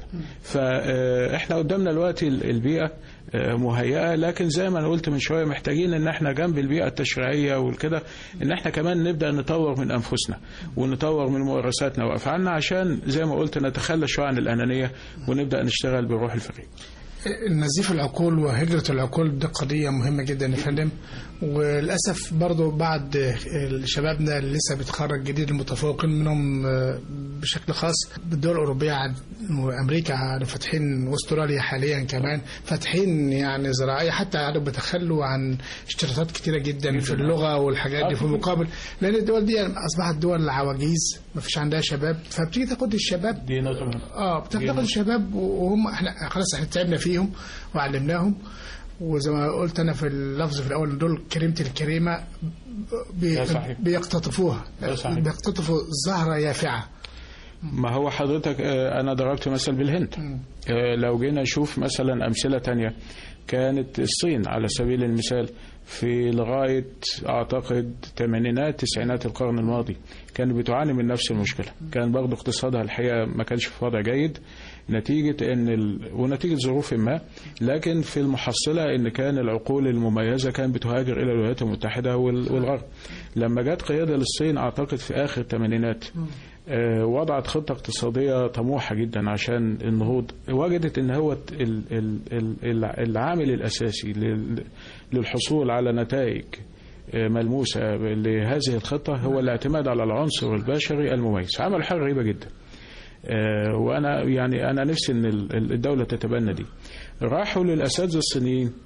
فاحنا قدامنا دلوقتي ال- البيئه آه، مهيئه لكن زي ما انا قلت من شويه محتاجين ان احنا جنب البيئه التشريعيه والكده ان احنا كمان نبدا نطور من انفسنا ونطور من ممارساتنا وافعالنا عشان زي ما قلت نتخلى شويه عن الانانيه ونبدا نشتغل بروح الفريق نزيف العقول وهجرة العقول دي قضية مهمة جدا يا فندم وللأسف برضو بعد شبابنا اللي لسه بيتخرج جديد المتفوقين منهم بشكل خاص بالدول الأوروبية عن- وأمريكا عن- فاتحين واستراليا حاليا كمان فاتحين يعني زراعية حتى قعدوا بيتخلوا عن اشتراطات كتيرة جدا في اللغة والحاجات دي في المقابل لأن الدول دي أصبحت دول عواجيز ما فيش عندها شباب فبتيجي تاخد الشباب دي نقطه اه بتاخد الشباب وهم احنا خلاص احنا تعبنا فيهم وعلمناهم وزي ما قلت انا في اللفظ في الاول دول كريمه الكريمه بي ده صحيح. بيقتطفوها ده صحيح. بيقتطفوا زهره يافعه ما هو حضرتك آه، أنا ضربت مثل بالهند آه، لو جينا نشوف مثلا أمثلة تانية كانت الصين على سبيل المثال في لغاية أعتقد ثمانينات تسعينات القرن الماضي كانت بتعاني من نفس المشكلة كان برضو اقتصادها الحقيقة ما كانش في وضع جيد نتيجة ان ال... ونتيجة ظروف ما لكن في المحصلة ان كان العقول المميزة كانت بتهاجر الى الولايات المتحدة وال... والغرب لما جت قيادة للصين اعتقد في اخر الثمانينات آه، وضعت خطة اقتصادية طموحة جدا عشان النهوض وجدت ان هو ال- ال- ال- العامل الاساسي لل- للحصول على نتائج آه، ملموسة لهذه الخطة هو الاعتماد على العنصر البشري المميز عمل حاجة غريبة جدا آه، وانا يعني انا نفسي ان ال- الدولة تتبنى دي راحوا للاساتذة الصينيين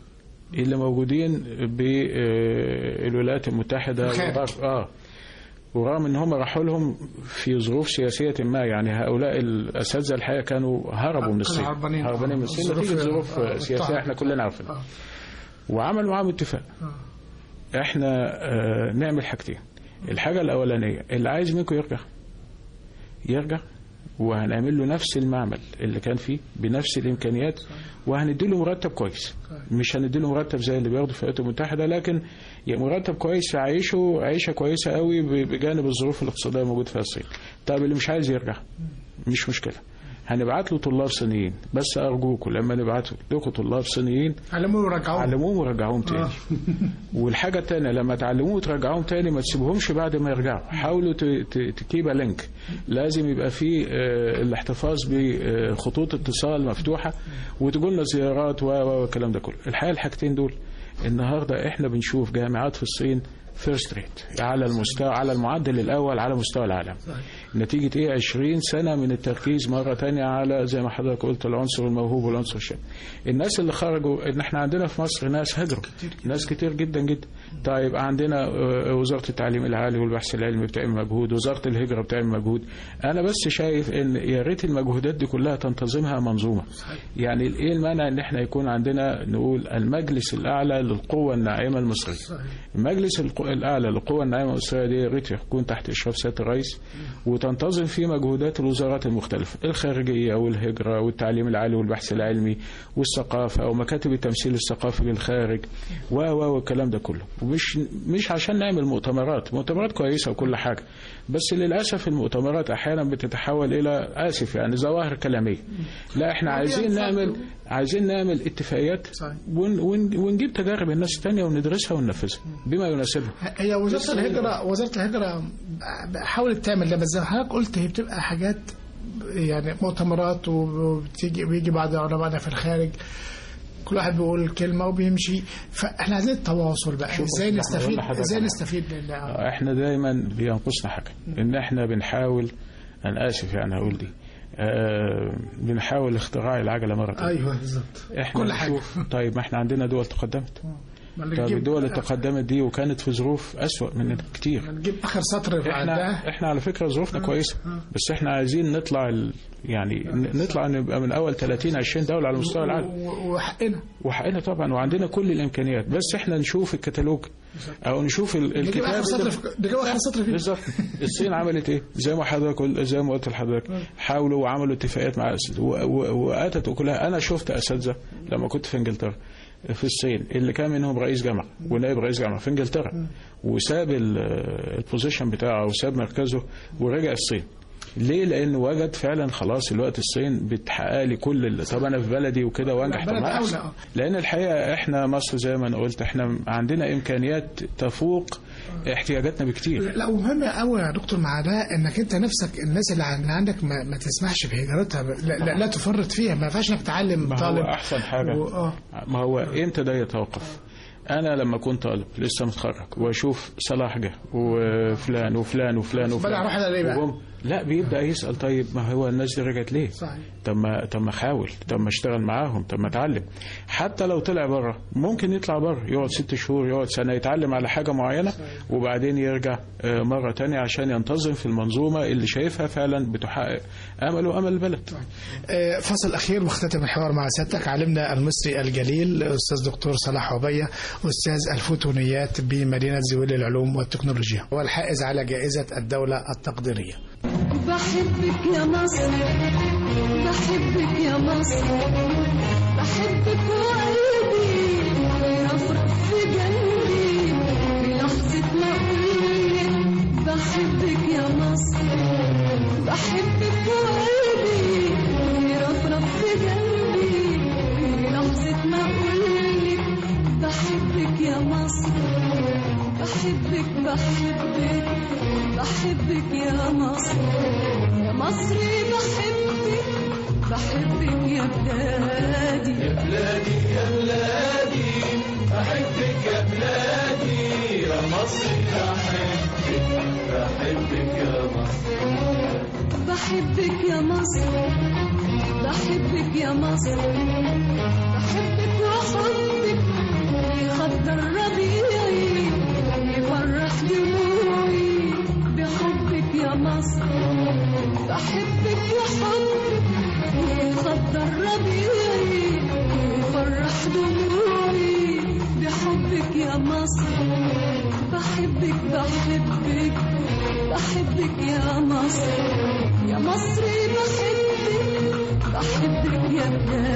اللي موجودين بالولايات المتحدة الخارج. ورغم- اه ورغم ان هم راحوا لهم في ظروف سياسيه ما يعني هؤلاء الاساتذه الحقيقه كانوا هربوا من كانوا الصين هربانين. هربانين من الصين الظروف- نتيجه ظروف آه، سياسيه طبعاً. احنا كلنا عارفينها آه. وعملوا معاهم اتفاق احنا آه، نعمل حاجتين الحاجه الاولانيه اللي عايز منكم يرجع يرجع وهنعمل له نفس المعمل اللي كان فيه بنفس الامكانيات وهندي له مرتب كويس مش هندي له مرتب زي اللي بياخده في الولايات المتحده لكن يا مرتب كويس يعيشه عيشه كويسه قوي ب- بجانب الظروف الاقتصاديه الموجوده في الصين طيب اللي مش عايز يرجع مش مشكله هنبعت له طلاب صينيين بس ارجوكم لما نبعت لكم طلاب صينيين علموا ورجعوا علموهم ورجعوهم تاني والحاجة التانية لما تعلموه وترجعوهم تاني ما تسيبوهمش بعد ما يرجعوا حاولوا تكيب لينك لازم يبقى في آه، الاحتفاظ بخطوط اتصال مفتوحة وتقول لنا زيارات و- و- والكلام ده كله الحقيقة الحاجتين دول النهاردة احنا بنشوف جامعات في الصين فيرست ريت على المستوى على المعدل الاول على مستوى العالم نتيجة ايه 20 سنة من التركيز مرة تانية على زي ما حضرتك قلت العنصر الموهوب والعنصر الشاب الناس اللي خرجوا ان احنا عندنا في مصر ناس هجروا ناس كتير جدا جدا طيب عندنا آه، وزارة التعليم العالي والبحث العلمي بتعمل مجهود وزارة الهجرة بتعمل مجهود انا بس شايف ان يا ريت المجهودات دي كلها تنتظمها منظومة يعني ايه المانع ان احنا يكون عندنا نقول المجلس الاعلى للقوة الناعمة المصرية المجلس الق- الاعلى للقوة الناعمة المصرية دي يا ريت يكون تحت اشراف سيادة الرئيس وتنتظم فيه مجهودات الوزارات المختلفة الخارجية والهجرة والتعليم العالي والبحث العلمي والثقافة ومكاتب التمثيل الثقافي للخارج و و والكلام ده كله ومش مش عشان نعمل مؤتمرات مؤتمرات كويسة وكل حاجة بس للأسف المؤتمرات أحيانا بتتحول إلى آسف يعني ظواهر كلامية لا احنا عايزين نعمل عايزين نعمل اتفاقيات صحيح. ون ون ونجيب تجارب الناس التانية وندرسها وننفذها بما يناسبها هي وزاره الهجره وزاره الهجره حاولت تعمل ده بس زي ما حضرتك قلت هي بتبقى حاجات يعني مؤتمرات وبتيجي بيجي بعض علمائنا في الخارج كل واحد بيقول كلمه وبيمشي فاحنا عايزين التواصل بقى شوف، ازاي إحنا نستفيد هقول لحضرتك ازاي على نستفيد من احنا دايما بينقصنا حاجه ان احنا بنحاول انا اسف يعني هقول دي آه بنحاول اختراع العجله مره تانية. ايوه بالظبط احنا كل حاجة. نشوف طيب ما احنا عندنا دول تقدمت ما طيب نجيب- الدول اللي تقدمت دي وكانت في ظروف اسوأ مننا كتير نجيب اخر سطر في احنا عندها احنا على فكره ظروفنا كويسه بس احنا عايزين نطلع ال... يعني ن- نطلع نبقى من اول 30 20 دوله على مستوى العالم و- وحقنا وحقنا طبعا وعندنا كل الامكانيات بس احنا نشوف الكتالوج او نشوف ال- نجيب الكتاب اخر سطر اللي- في نجيب اخر سطر فيه بالظبط الصين عملت ايه زي ما حضرتك قلت زي ما قلت لحضرتك حاولوا وعملوا اتفاقيات مع أسد و- و- واتت اكلها انا شفت اساتذه لما كنت في انجلترا في الصين اللي كان منهم رئيس جامعه ونائب رئيس جامعه في انجلترا وساب ال- البوزيشن بتاعه وساب مركزه ورجع الصين ليه؟ لأنه وجد فعلا خلاص الوقت الصين بتحقق لي كل اللي طب أنا في بلدي وكده وأنجح طب بلد ما أولى، أحسن. آه. لأن الحقيقة إحنا مصر زي ما أنا قلت إحنا عندنا إمكانيات تفوق احتياجاتنا بكتير لا ومهم قوي يا دكتور مع ده انك انت نفسك الناس اللي عن- عندك ما, ما تسمحش بهجرتها لا, لا, لا تفرط فيها ما ينفعش انك تعلم ما طالب هو احسن حاجه و- آه. ما هو امتى ده يتوقف انا لما كنت طالب لسه متخرج واشوف صلاح جه وفلان وفلان وفلان وفلان بدأ أروح على ليه بقى؟ وجم- لا بيبدا يسال طيب ما هو الناس دي رجعت ليه صحيح. طب ما طب ما احاول طب ما اشتغل معاهم طب ما اتعلم حتى لو طلع بره ممكن يطلع بره يقعد ست شهور يقعد سنه يتعلم على حاجه معينه وبعدين يرجع آه، مره تانية عشان ينتظم في المنظومه اللي شايفها فعلا بتحقق امله وامل البلد آه، فصل أخير واختتم الحوار مع سيادتك عالمنا المصري الجليل أستاذ دكتور صلاح عبية أستاذ الفوتونيات بمدينة زويل للعلوم والتكنولوجيا والحائز على جائزة الدولة التقديرية بحبك يا مصر بحبك يا مصر بحبك وقلبي يرفرف في قلبي في لحظة ما أقولك بحبك يا مصر بحبك وقلبي يرفرف في قلبي في لحظة ما أقولك بحبك يا مصر بحبك بحبك بحبك يا مصر يا مصري بحبك بحبك يا بلادي يا بلادي يا بلادي بحبك يا بلادي يا مصر بحبك بحبك يا مصر بحبك يا مصر بحبك يا مصر بحبك وحبك ده الربيعي يفرح دموعي بحبك يا مصر بحبك بحبك بحبك يا مصر يا مصري بحبك بحبك يا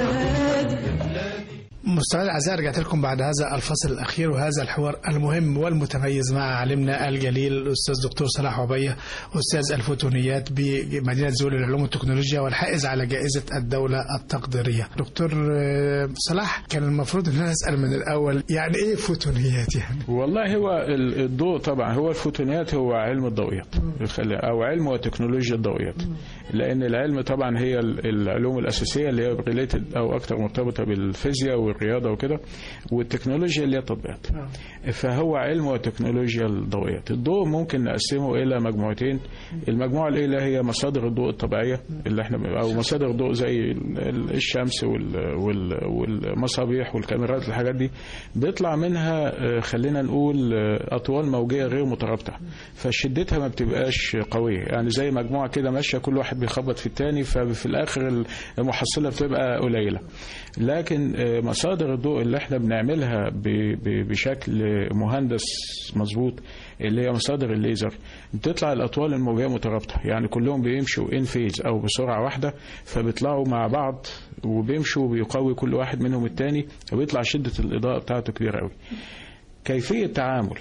بلادي مستمعينا الاعزاء رجعت لكم بعد هذا الفصل الاخير وهذا الحوار المهم والمتميز مع عالمنا الجليل الاستاذ دكتور صلاح عبيه استاذ الفوتونيات بمدينه زول للعلوم والتكنولوجيا والحائز على جائزه الدوله التقديريه. دكتور آه، صلاح كان المفروض ان انا اسال من الاول يعني ايه فوتونيات يعني؟ والله هو ال- الضوء طبعا هو الفوتونيات هو علم الضوئيات خلي- او علم وتكنولوجيا الضوئيات لان العلم طبعا هي ال- العلوم الاساسيه اللي هي ريليتد او اكثر مرتبطه بالفيزياء والرياضه وكده والتكنولوجيا اللي هي التطبيقات فهو علم وتكنولوجيا الضوئيات الضوء ممكن نقسمه الى مجموعتين المجموعه الاولى هي مصادر الضوء الطبيعيه اللي احنا او مصادر الضوء زي ال- ال- الشمس وال- وال- والمصابيح والكاميرات الحاجات دي بيطلع منها آه، خلينا نقول آه، اطوال موجيه غير مترابطه فشدتها ما بتبقاش قويه يعني زي مجموعه كده ماشيه كل واحد بيخبط في الثاني ففي الاخر المحصله بتبقى قليله لكن آه، مصادر الضوء اللي احنا بنعملها ب- ب- بشكل مهندس مظبوط اللي هي مصادر الليزر بتطلع الاطوال الموجيه مترابطه يعني كلهم بيمشوا ان فيز او بسرعه واحده فبيطلعوا مع بعض وبيمشوا وبيقوي كل واحد منهم الثاني وبيطلع شده الاضاءه بتاعته كبيره قوي كيفية تعامل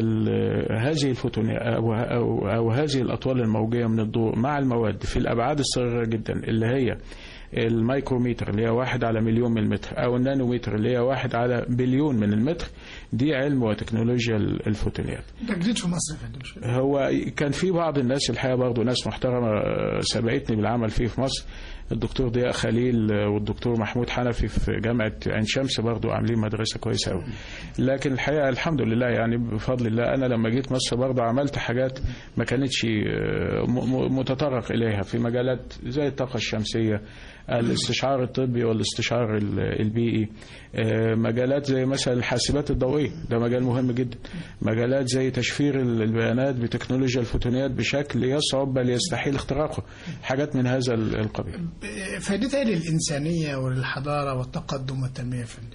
ال- هذه الفوتونية أو, أو, أو هذه الأطوال الموجية من الضوء مع المواد في الأبعاد الصغيرة جدا اللي هي الميكروميتر اللي هي واحد على مليون من المتر أو النانوميتر اللي هي واحد على بليون من المتر دي علم وتكنولوجيا الفوتونيات ده جديد في مصر يا فندم شوية. هو كان في بعض الناس الحقيقه برضه ناس محترمه آه، سبقتني بالعمل فيه في مصر الدكتور ضياء خليل آه، والدكتور محمود حنفي في جامعه عين شمس برضه عاملين مدرسه كويسه قوي لكن الحقيقه الحمد لله يعني بفضل الله انا لما جيت مصر برضه عملت حاجات ما كانتش آه، م- م- متطرق اليها في مجالات زي الطاقه الشمسيه الاستشعار الطبي والاستشعار ال- البيئي آه، مجالات زي مثلا الحاسبات الضوئيه ده مجال مهم جدا مجالات زي تشفير ال- البيانات بتكنولوجيا الفوتونيات بشكل يصعب بل يستحيل اختراقه حاجات من هذا ال- القبيل فائدتها إيه للإنسانية وللحضارة والتقدم والتنمية يا فندم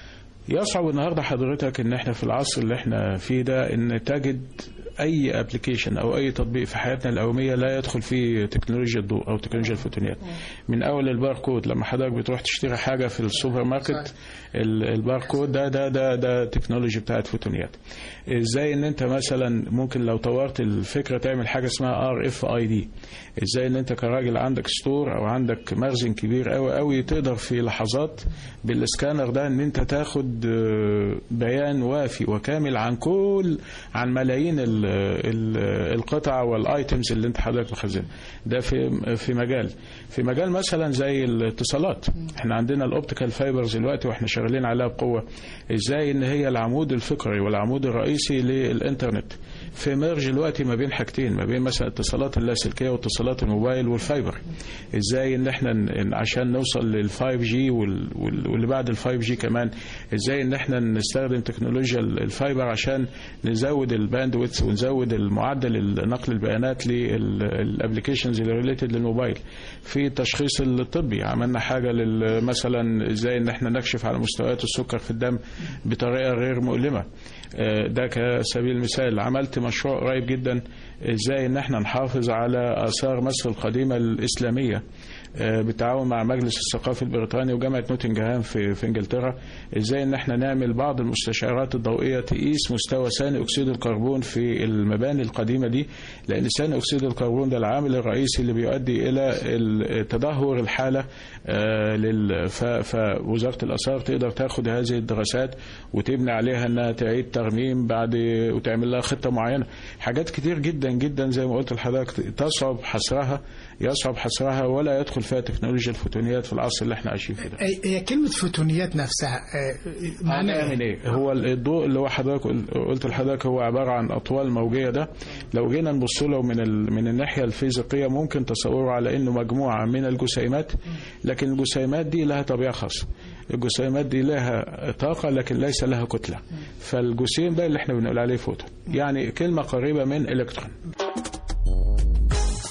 يصعب النهارده حضرتك ان احنا في العصر اللي احنا فيه ده ان تجد اي ابلكيشن او اي تطبيق في حياتنا اليوميه لا يدخل فيه تكنولوجيا الضوء او تكنولوجيا الفوتونيات من اول الباركود لما حضرتك بتروح تشتري حاجه في السوبر ماركت ال- الباركود ده ده ده ده تكنولوجي بتاعت فوتونيات ازاي ان انت مثلا ممكن لو طورت الفكره تعمل حاجه اسمها ار اف اي دي ازاي ان انت كراجل عندك ستور او عندك مخزن كبير قوي قوي تقدر في لحظات بالسكانر ده ان انت تاخد آه، بيان وافي وكامل عن كل عن ملايين ال ال القطع والايتمز اللي انت حضرتك مخزنها ده في في مجال في مجال مثلا زي الاتصالات احنا عندنا الاوبتيكال فايبرز دلوقتي واحنا شغالين عليها بقوه ازاي ان هي العمود الفقري والعمود الرئيسي للانترنت في ميرج دلوقتي ما بين حاجتين ما بين مثلا الاتصالات اللاسلكيه واتصالات الموبايل والفايبر ازاي ان احنا ن- عشان نوصل لل 5 جي واللي بعد ال 5 جي كمان ازاي ان احنا نستخدم تكنولوجيا ال- الفايبر عشان نزود الباندويث ونزود المعدل نقل البيانات للابلكيشنز اللي ريليتد للموبايل في التشخيص الطبي عملنا حاجه لل- مثلا ازاي ان احنا نكشف على مستويات السكر في الدم بطريقه غير مؤلمه آه، ده كسبيل المثال عملت مشروع قريب جدا ازاي ان احنا نحافظ على اثار مصر القديمه الاسلاميه آه، بالتعاون مع مجلس الثقافي البريطاني وجامعه نوتنغهام في في انجلترا ازاي ان احنا نعمل بعض المستشعرات الضوئيه تقيس مستوى ثاني اكسيد الكربون في المباني القديمه دي لان ثاني اكسيد الكربون ده العامل الرئيسي اللي بيؤدي الى ال- تدهور الحاله آه، لل ف- فوزاره الاثار تقدر تاخد هذه الدراسات وتبني عليها انها تعيد ترميم بعد وتعمل لها خطه معينه حاجات كتير جدا جدا زي ما قلت لحضرتك تصعب حصرها يصعب حصرها ولا يدخل فيها تكنولوجيا الفوتونيات في العصر اللي احنا عايشين فيه ده أي- هي كلمة فوتونيات نفسها آه، معناها معناه إيه؟ ايه هو الضوء اللي هو حضرتك قلت لحضرتك هو عباره عن اطوال موجيه ده لو جينا نبص له من ال... من الناحيه الفيزيقيه ممكن تصوره على انه مجموعه من الجسيمات لكن الجسيمات دي لها طبيعه خاصه الجسيمات دي لها طاقه لكن ليس لها كتله فالجسيم ده اللي احنا بنقول عليه فوتون يعني كلمه قريبه من الكترون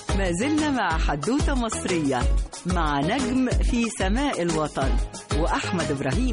ما زلنا مع حدوتة مصرية مع نجم في سماء الوطن وأحمد إبراهيم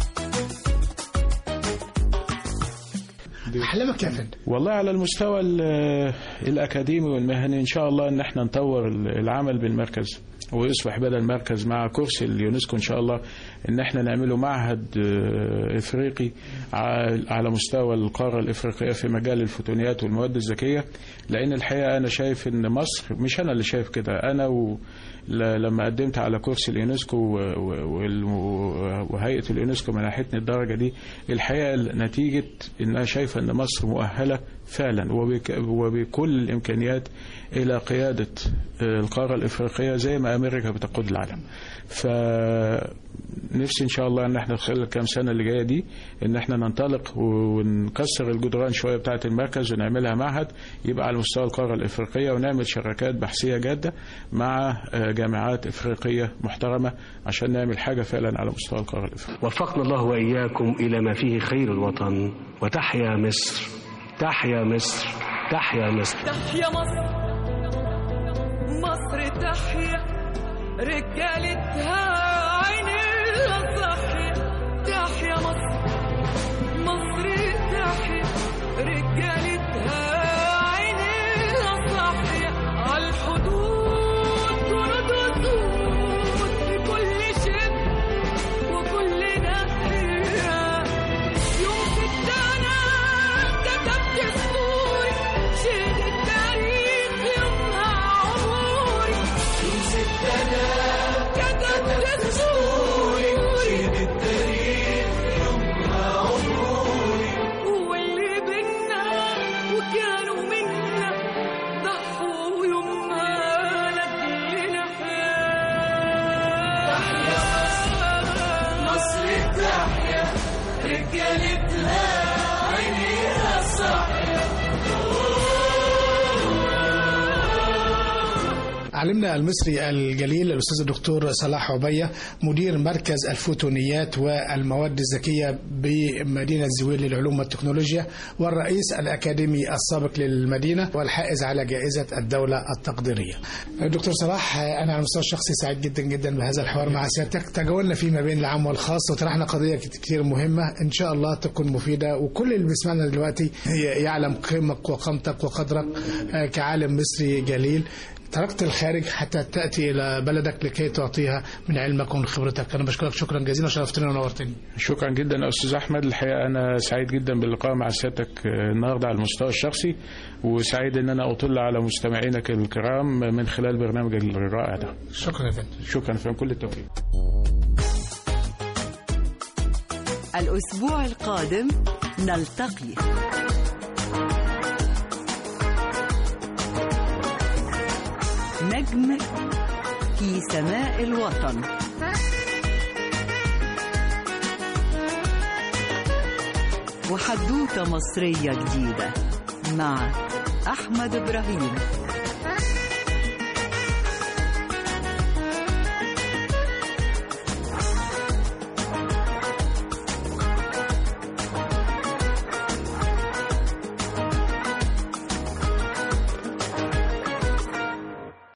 احلامك يا فندم والله على المستوى ال- الأكاديمي والمهني إن شاء الله إن احنا نطور العمل بالمركز ويصبح بدل مركز مع كرسي اليونسكو إن شاء الله إن احنا نعمله معهد آه، إفريقي ع- على مستوى القارة الإفريقية في مجال الفوتونيات والمواد الذكية لأن الحقيقة أنا شايف إن مصر مش أنا اللي شايف كده أنا و ل- لما قدمت على كرسي اليونسكو و- و- وال- وهيئة اليونسكو منحتني الدرجة دي الحقيقة نتيجة إن أنا شايفة إن مصر مؤهلة فعلا وبك- وبكل الإمكانيات إلى قيادة آه، القارة الإفريقية زي ما أمريكا بتقود العالم فنفسي إن شاء الله إن احنا خلال الكام سنة اللي جاية دي إن احنا ننطلق ونكسر الجدران شوية بتاعة المركز ونعملها معهد يبقى على مستوى القارة الإفريقية ونعمل شراكات بحثية جادة مع آه، جامعات إفريقية محترمة عشان نعمل حاجة فعلا على مستوى القارة الإفريقية وفقنا الله وإياكم إلى ما فيه خير الوطن وتحيا مصر تحيا مصر تحيا مصر تحيا مصر مصر تحيا رجالتها عينيها صاحية تحيا مصر مصر تحيا رجالتها عينيها صاحية عالحدود جنود وسود في كل شبر وكل ناحية يوم ستانا كتبت دستوري شيل التاريخ يومها عمري يوم ستانا كتبت دستوري شيل التاريخ يومها عمري واللي بينا وكانوا منا ضحوا يومها لأجلنا مصر تحيا رجالتها عينيها صاحية علمنا المصري الجليل الأستاذ الدكتور صلاح عبية مدير مركز الفوتونيات والمواد الذكية بمدينة زويل للعلوم والتكنولوجيا والرئيس الأكاديمي السابق للمدينة والحائز على جائزة الدولة التقديرية دكتور صلاح أنا على المستوى الشخصي سعيد جدا جدا بهذا الحوار مع سيادتك تجولنا فيه ما بين العام والخاص وطرحنا قضية كتير مهمة إن شاء الله تكون مفيدة وكل اللي بيسمعنا دلوقتي يعلم قيمك وقامتك وقدرك آه، كعالم مصري جليل تركت الخارج حتى تأتي إلى بلدك لكي تعطيها من علمك ومن خبرتك أنا بشكرك شكرا جزيلا شرفتني ونورتني شكرا جدا يا استاذ احمد الحقيقه انا سعيد جدا باللقاء مع سيادتك آه، النهارده على المستوى الشخصي وسعيد ان انا اطل على مستمعينك الكرام من خلال برنامج الرائع ده شكرا يا فندم شكرا فيكم كل التوفيق الأسبوع القادم نلتقي نجم في سماء الوطن وحدوتة مصرية جديدة مع أحمد إبراهيم